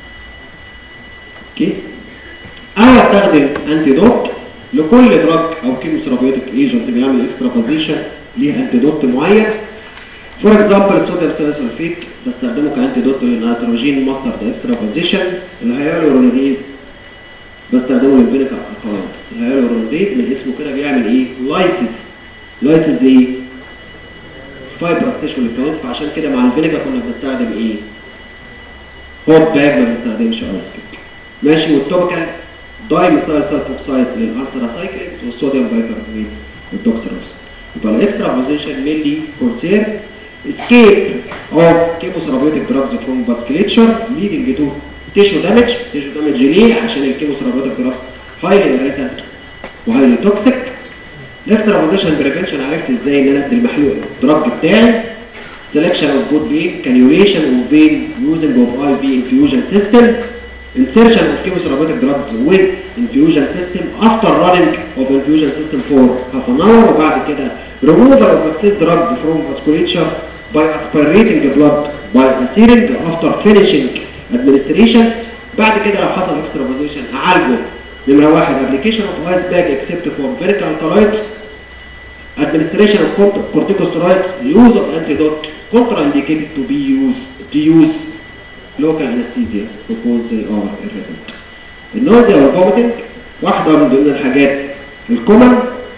اوكي او استخدم انتي دوت لكل دراج او كيموثيرابيوتيك ايجنت بيعمل اكسترافازيشن ليه انتي دوت معين فور اكزامبل الصوديوم سلفيت بستخدمه كانتي دوت للنيتروجين ماستر اكسترافازيشن الهيالورونيديز بستخدمه للفينيكا الكالويدز الهيالورونيديز من اسمه كده بيعمل ايه لايسيس لايسيس دي ايه فايبرس تيشو للكلاود فعشان كده مع الفينيجر كنا بنستخدم ايه هوت باج ما بنستخدمش ايس كيك ماشي والتوبيكال داي ميثايل سلفوكسايد للالترا سايكلينز والصوديوم بايكربونات والدوكسيروس يبقى الاكسترا بوزيشن مينلي كونسير escape of chemotherapeutic drugs from vasculature leading to tissue damage tissue damage ليه عشان الكيموثيرابيوتيك drugs highly irritant وهايلي توكسيك الاكسترا بوزيشن بريفنشن عرفت ازاي ان انا ادي المحلول الدراج بتاعي selection of good vein cannulation of vein using of IV infusion system insertion of chemotherapeutic drugs with infusion system after running of infusion system for half an hour وبعد كده removal of excess drug from vasculature by aspirating blood by adhering after finishing administration بعد كده لو حصل extravasation اعالجه نمرة واحد application of ice bag except for very alkaloids administration of cort- corticosteroids use of antidote contraindicated to be used to use local anesthesia because they are irritant. النوزيا والفوميتنج واحدة من ضمن الحاجات الكومن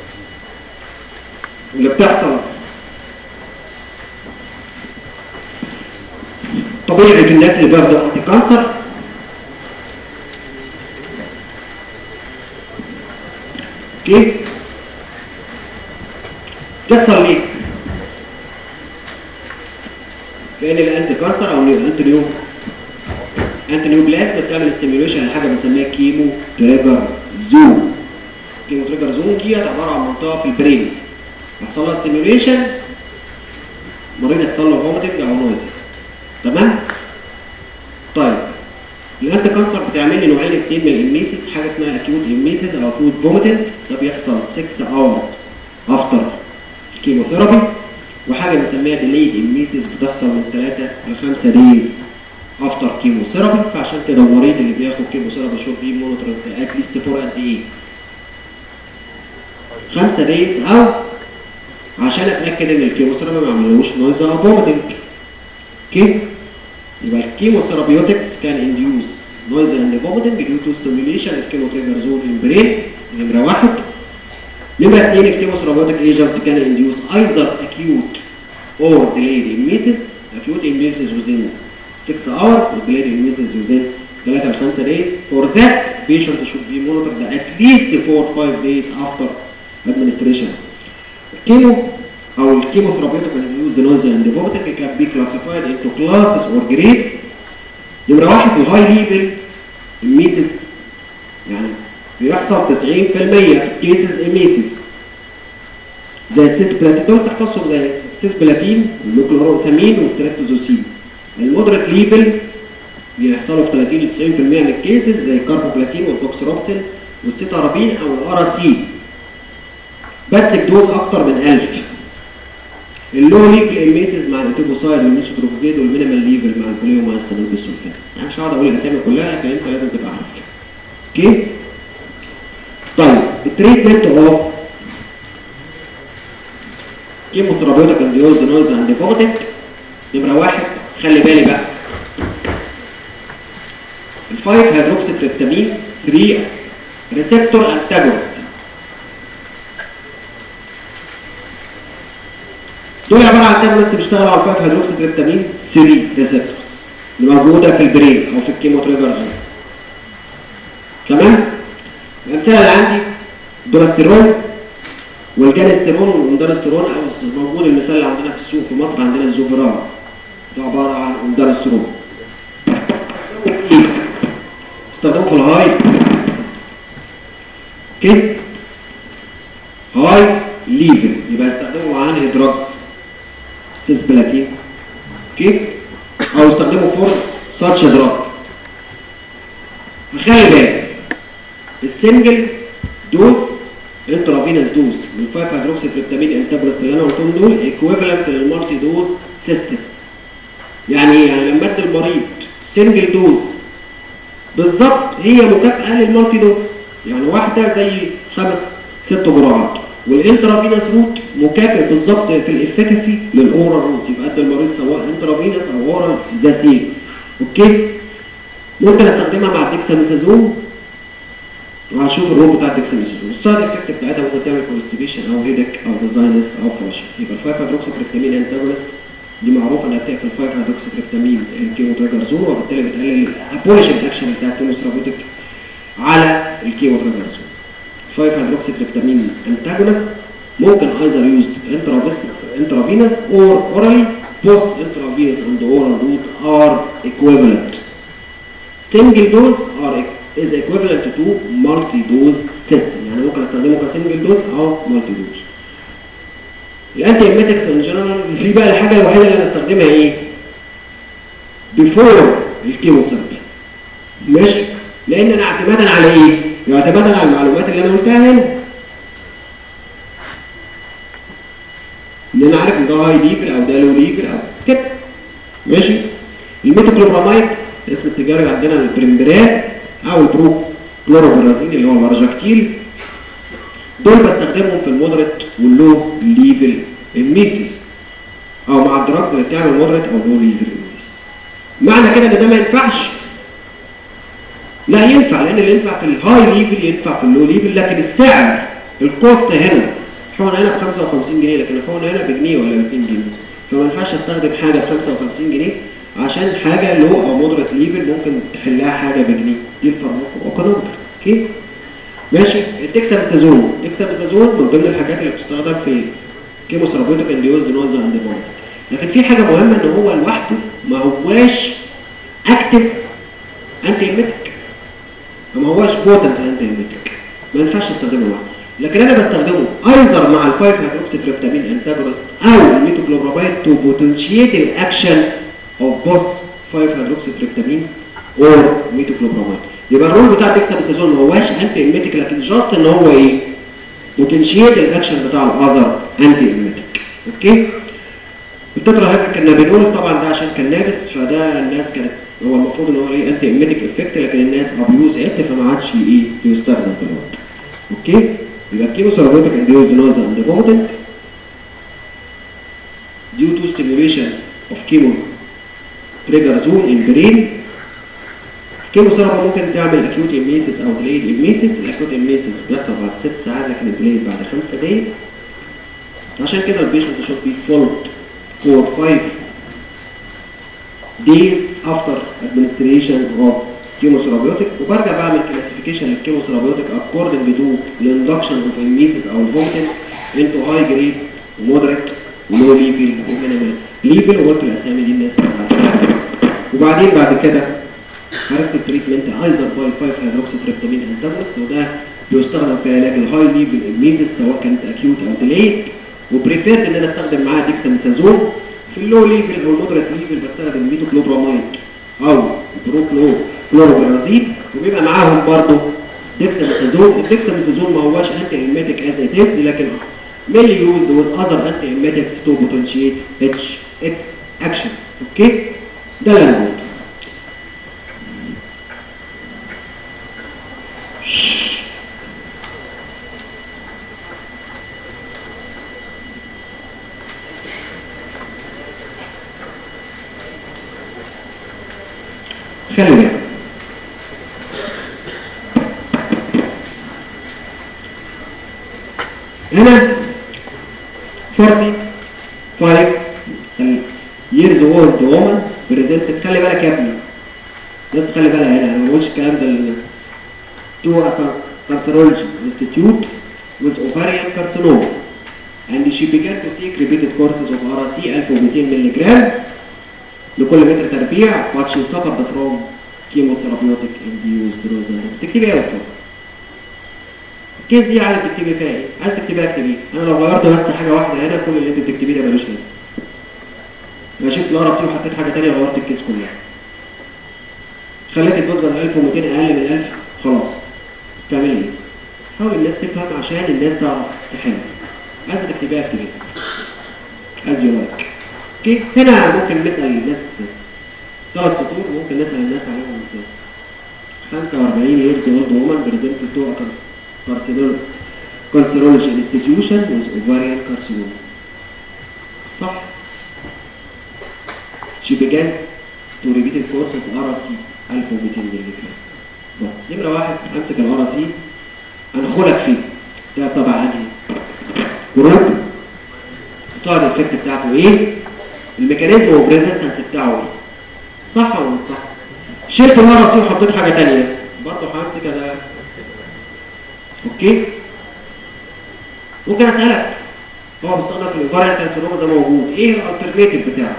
اللي بتحصل طبيعي في الناس اللي بياخدوا انتي كانسر اوكي تحصل ليه؟ لان الانتي كانسر او الانتي نيو انتي نيو بلاد بتعمل ستيميوليشن لحاجه بنسميها كيمو تريجر زون كيمو تريجر زون دي عباره عن منطقه في البرين يحصل لها ستيميوليشن مريض يحصل له فوميتنج او نويز تمام طيب الانتي كانسر بتعمل لي نوعين اثنين من الاميسيس حاجه اسمها اكيوت اميسيس او اكيوت فوميتنج ده بيحصل 6 اور افتر كيموثيرابي وحاجه بنسميها ديليد اميسيس بتحصل من 3 ل 5 دايز افتر كيموثيرابي فعشان كده المريض اللي بياخد كيموثيرابي شوت بيه مونيتور ات ليست فور قد ايه 5 دايز او عشان اتاكد ان الكيموثيرابي ما عملوش نويز او فوميتنج اوكي يبقى الكيموثيرابيوتكس كان انديوس نويز اند فوميتنج ديو تو ستيميوليشن الكيمو تريجر زون ان برين نمره واحد نمرة اثنين الكيموثيرابيوتيك ايجنت كان انديوس ايذر اكيوت اور delayed immunity acute immunity within 6 hours or delayed immunity within 3 ل 5 days for that patient should be monitored at least 4 or 5 days after administration الكيمو او الكيموثيرابيوتيك induced nausea and vomiting can be classified into classes or grades نمرة واحد الهاي ليفل immunity يعني بيحصل 90% في كيسز اميسيس زي السيس بلاتين دول تحفظهم زي السيس بلاتين والنوكلوروثامين والستريبتوزوسين المودريت ليفل بيحصلوا في 30 ل 90% من الكيسز زي الكاربوبلاتين والبوكسروبسين والسيتارابين او الار سي بس الدوز اكتر من 1000 اللو ليفل اميسيس مع الانتيبوسايد والميسوتروفيزيد والمينيمال ليفل مع البوليو مع السنون بالسلفات يعني مش هقعد اقول الاسامي كلها لكن انت لازم تبقى عارف اوكي طيب التريتمنت اوف كيموثيرابيوتيك انديوز نويز اند فوميتنج نمره واحد خلي بالي بقى الفايف هيدروكسي تريبتامين 3 ريسبتور انتاجونست دول عباره عن تابلت بيشتغلوا على الفايف هيدروكسي تريبتامين 3 ريسبتور اللي موجوده في البرين او في الكيمو تريجر زون تمام الامثله اللي عندي دوراستيرون والجانستيرون والاندرستيرون او موجود المثال اللي عندنا في السوق في مصر عندنا الزوفران ده عباره عن اندرستيرون استخدمه في الهاي اوكي هاي ليفل يبقى استخدمه مع انهي دراجز سيس بلاتين اوكي او استخدمه فور ساتش دراج خلي بالك السنجل دوز انترافينوس دوز من 5 هيدروكسي تريبتامين انتاجونست اللي انا قلتهم دول ايكويفالنت للمالتي دوز سيستم يعني ايه يعني لما ادي المريض سنجل دوز بالظبط هي مكافأة للمالتي دوز يعني واحدة زي خمس ست جرعات والانترافينوس روت مكافئ بالظبط في الافكاسي للاورال روت يبقى ادي المريض سواء انترافينوس او اورال ذا سيم اوكي ممكن استخدمها مع الديكساميثازون وهشوف الرول بتاع الديكساميثازون السايد افكت بتاعتها ممكن تعمل كونستيبيشن او هيدك او ديزاينس او فلاش يبقى الفايف هيدروكسيتريبتامين انتاجونست دي معروفه انها بتقفل الفايف هيدروكسيتريبتامين كيمو تراجرزون وبالتالي بتقلل الابوليشن اكشن بتاع الكيموثيرابيوتيك على الكيمو تراجرزون 5 هيدروكسيتريبتامين انتاجونست ممكن either used intravenous or orally both intravenous and oral route are equivalent single dose are is equivalent to multi dose system يعني ممكن استخدمه كسنجل دوز او مالتي دوز الانتي ايميتكس ان جنرال في بقى الحاجه الوحيده اللي انا استخدمها ايه بيفور الكيموثيرابي ماشي لان انا اعتمادا على ايه اعتمادا على المعلومات اللي انا قلتها هنا ان انا عارف ان ده هاي ليفل او ده لو ليفل او كده ماشي الميتوكلوبراميد اسم التجاري عندنا البريمبرات او البرو كلوروبرازين اللي هو الارجاكتيل دول بستخدمهم في المودريت واللو ليفل الميسيس او مع الدراج اللي بتعمل مودريت او لو ليفل الميسيس معنى كده ان ده ما ينفعش لا ينفع لان اللي ينفع في الهاي ليفل ينفع في اللو ليفل لكن السعر الكوست هنا الحقنه هنا ب 55 جنيه لكن الحقنه هنا بجنيه ولا ب 2 جنيه فما ينفعش استخدم حاجه ب 55 جنيه عشان حاجه لو او مودريت ليفل ممكن تحلها حاجه بجنيه دي الفارماكو اوكي ماشي الديكساميثازون الديكساميثازون من ضمن الحاجات اللي بتستخدم في كيموثيرابيوتيك انديوز نوز اند لكن في حاجه مهمه ان هو لوحده ما هواش اكتف انتي ايميتك ما هواش بوتنت انتي ايميتك ما ينفعش استخدمه لوحده لكن انا بستخدمه ايضا مع الفايف هيدروكسيتريبتامين انتاجونست او الميتوكلوبراميد تو بوتنشيت الاكشن اوف بوث 5 هيدروكسيتريبتامين اور ميتوكلوبراميد يبقى الرول بتاع الديكساميثازون ما هواش انتي ايميتك لكن جاست ان هو ايه بوتنشيت الاكشن بتاع الاذر انتي ايميتك اوكي التترا هيبك النابينول طبعا ده عشان كان نابت فده الناس كانت هو المفروض ان هو ايه انتي ايميتك افكت لكن الناس ابيوز ات فما عادش ايه بيستخدم في الوقت اوكي يبقى الكيموثيرابيوتيك انديوز نوز اند بوتنت due to stimulation of chemo trigger zone in brain الكيموثيرابي ممكن تعمل اكيوت اميسيس او ديليد اميسيس الاكيوت اميسيس بيحصل بعد 6 ساعات لكن الديليد بعد 5 دقايق عشان كده البيشنت should be followed for 5 days after administration of chemotherapeutic وبرجع بعمل classification للكيموثيرابيوتيك according to the of emesis او vomiting into high grade moderate low level ومينيمال ليفل وقلت الاسامي دي الناس عارفاها وبعدين بعد كده عرفت التريتمنت ايضا باي 5 هيدروكسيتريبتامين انتاجونست وده بيستخدم في علاج الهاي ليفل الميزس سواء كانت اكيوت او ديليد وبريفيرد ان انا استخدم معاه ديكساميثازون في اللو ليفل او المودريت ليفل بستخدم ميتوكلوبراميد او بروكلو كلوروبرازين وبيبقى معاهم برضه ديكساميثازون الديكساميثازون ما هواش انتي ايميتيك از ات لكن mainly used with other anti-emetics to potentiate its, its action اوكي ده اللي انا قلته خلي بالك هنا 45 years old woman presented خلي بالك يا ابني لازم تخلي بالك هنا انا ما بقولش الكلام ده ال- to a cardiology institute with ovarian carcinoma and she began to take repeated courses of RC 1200 ملي جرام لكل متر تربيع but she suffered from chemotherapeutic induced rosary تكتبي ايه يا دكتور؟ الكيس دي عايز تكتبي فيها ايه؟ عايز تكتبيها اكتبيه انا لو غيرت بس حاجه واحده هنا كل اللي انت بتكتبيه ده ملوش لازمه انا شلت الار سي وحطيت حاجه ثانيه غيرت الكيس كلها خليت الدوز بدل 1200 اقل من 1000 خلاص تعمل ايه؟ حاول الناس تفهم عشان الناس تعرف تحل عايز تكتبها اكتبها as you like اوكي هنا ممكن نسأل الناس ثلاث سطور ممكن نسأل الناس عليهم ازاي 45 years old woman presented to a carcinolo- carcinology institution with ovarian carcinoma صح she began to repeat the course of RC 1200 ملي جرام نمرة واحد امسك الار سي هندخلك فيه ده طبعا انهي جروب السايد افكت بتاعته ايه الميكانيزم اوف ريزيستنس بتاعه ايه صح ولا مش صح شلت الار سي وحطيت حاجه ثانيه برضه همسك ده اوكي ممكن اسالك هو بيستخدم في الاوفاريان كانسروما ده موجود ايه الالترناتيف بتاعه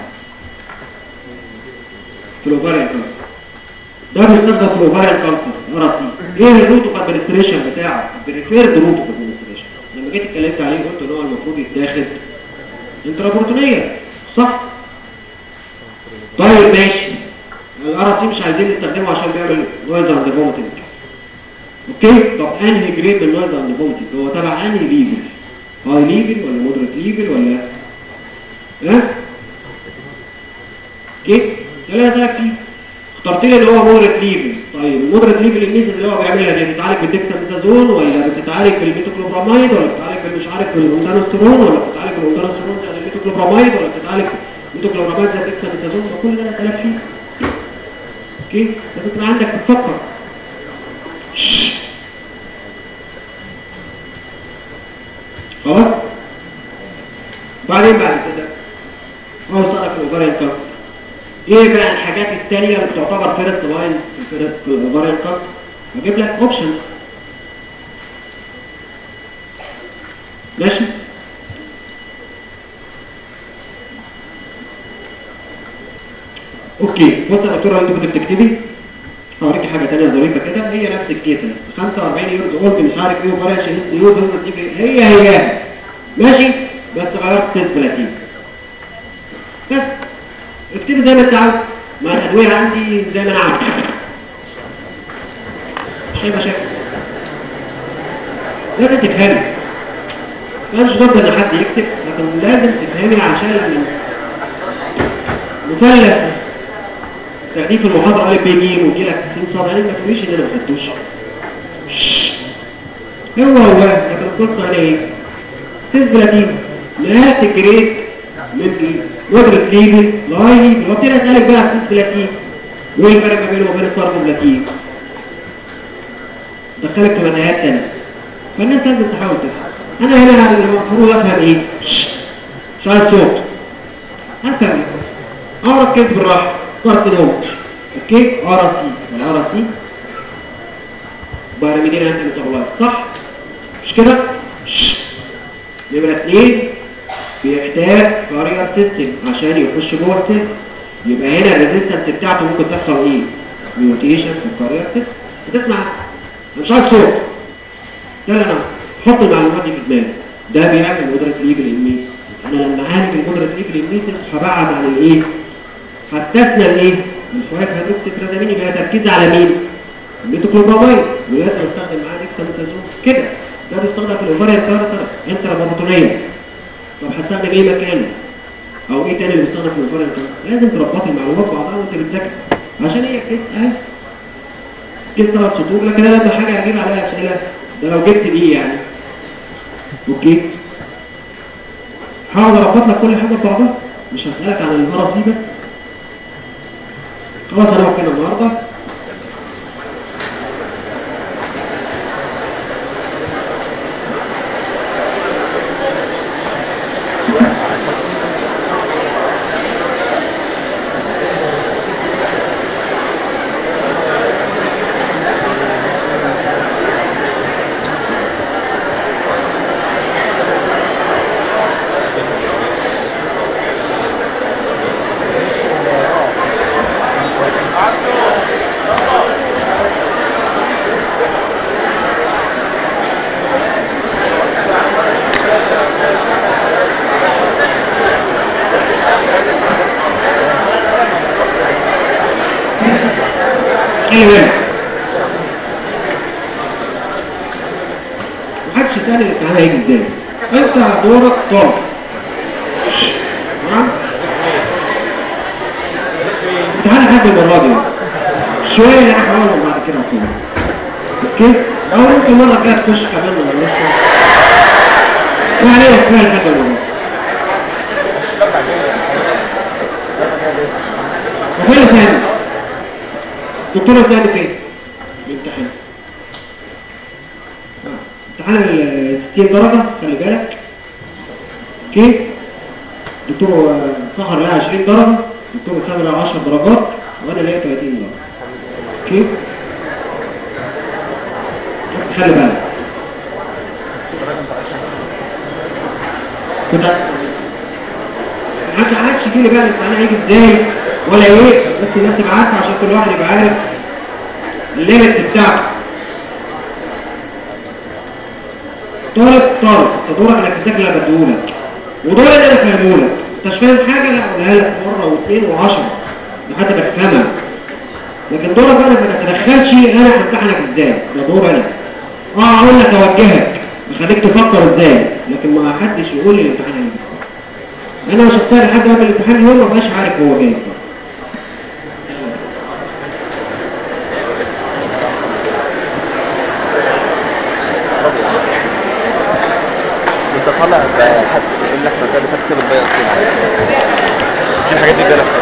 في الاوفاريان كانسر ده بيستخدم في الاوفاريان كانسر ار سي ايه الروت اوف ادمنستريشن بتاعه بريفيرد روت اوف ادمنستريشن لما جيت اتكلمت عليه قلت ان هو المفروض يتاخد انترابورتونيه صح طيب ماشي الار سي مش عايزين نستخدمه عشان بيعمل نويز اند فوميتنج اوكي طب انهي جريد من نويز اند فوميتنج هو تبع انهي ليفل هاي ليفل ولا مودريت ليفل ولا ها اوكي ده اللي انا فيه اخترت لي اللي هو مودريت ليفل طيب المودريت ليفل الميزه اللي هو بيعملها دي بتتعالج بالديكساميثازون ولا بتتعالج بالميتوكلوبراميد ولا بتتعالج مش عارف بالاوندانوسترون ولا بتتعالج بالاوندانوسترون زي الميتوكلوبراميد ولا بتتعالج ميتوكلوبراميد زي الديكساميثازون فكل ده انا اسالك فيه اوكي لازم تبقى عندك تفكر خلاص بعدين بعد كده هو سألك الاوفاريان كانسر ايه بقى الحاجات التانية اللي بتعتبر فيرست لاين في الفيرست في الاوفاريان كانسر هجيب لك اوبشنز ماشي اوكي بص يا دكتوره انت كنت بتكتبي هوريكي حاجه ثانيه ظريفه كده هي نفس الكيس 45 يورو قلت مش عارف ايه وفرق شهيد يورو تيجي هي هي ماشي بس غيرت سيس بلاتين بس اكتبي زي ما انت عاوز ما الادويه عندي زي ما انا عاوز مش هيبقى مشاكل لازم تفهمي انا مش ضد ان حد يكتب لكن لازم تفهمي عشان مثلث تاخديه في المحاضره قال بي جيم ويجي لك 60 صاد عليك ما تقوليش ان انا ما خدتوش هو هو لكن القصه على ايه؟ سيس بلاتين نهايه الجريد من ايه؟ مودريت ليفل لاي ليفل وابتدي اسالك بقى سيس بلاتين وايه الفرق ما بينه وبين الفرق بلاتين؟ دخلك في متاهات ثانيه فالناس لازم تحاول تفهم انا هنا المفروض افهم ايه؟ مش عايز صوت افهم اعرف كيف بالراحه كارتينوم اوكي ار سي الار سي باراميدين انت ميتابولايت صح مش كده نمره اثنين بيحتاج كارير سيستم عشان يخش جوه السيستم يبقى هنا الريزيستنس بتاعته ممكن تحصل ايه ميوتيشن في الكارير سيستم بتسمع انا مش عايز صوت لا لا لا حط المعلومات دي في دماغك ده بيعمل مودريت ليفل الميس انا لما اعالج المودريت ليفل الميس هبعد عن الايه حدثنا الايه الفايف هيدروكسيترازامين يبقى تركيز على مين الميتوكلوبراميد ولازم استخدم معاه ديكساميثازون كده ده بيستخدم في الاوفاريان كارتر انترابورتونيه طب هستخدم ايه مكانه او ايه تاني اللي بيستخدم في الاوفاريان كارتر لازم تربطي المعلومات بعضها وانت بتذاكر عشان هي كيس اهي كيس ثلاث سطور لكن انا لما حاجه اجيب عليها اسئله ده لو جبت دي يعني اوكي هقعد اربط لك كل حاجه ببعضها مش هسالك عن الفرس دي بس خلاص انا وكنا النهارده خلي بالك تسالني الامتحان هيجي ازاي انت دورك طالب تمام امتحان حد المره دي شويه انا هحاول بعد كده اطلع اوكي او ممكن مره كده تخش كمان ولا لسه ما علينا كفايه لحد المره وفين ثاني دكتورة ثاني فين؟ الامتحان آه، امتحان ال 60 درجة خلي بالك اوكي دكتور آه، سهر لها 20 درجة دكتور سامر لها 10 درجات وانا ليا 30 درجة اوكي خلي بالك كنت ما عادش يجي لي بقى الامتحان هيجي ازاي ولا ايه بس الناس تبقى عارفه عشان كل واحد يبقى عارف الليمت بتاعته طالب طالب انت دورك انك تذاكر اللي انا بديهولك ودور اللي انا فاهمهولك انت مش فاهم حاجه لا اقولها لك مره واثنين وعشرة لحد ما تفهمها لكن دورك بقى انك ما تتدخلش انا همتحنك ازاي ده دور انا اه اقول لك اوجهك اخليك تفكر ازاي لكن ما حدش يقول لي الامتحان هيجي انا شخصيا لحد قبل الامتحان يوم ما بقاش عارف هو جاي انت طالع بحد يقول لك ما كان بتكتب البيض كده مش الحاجات دي كده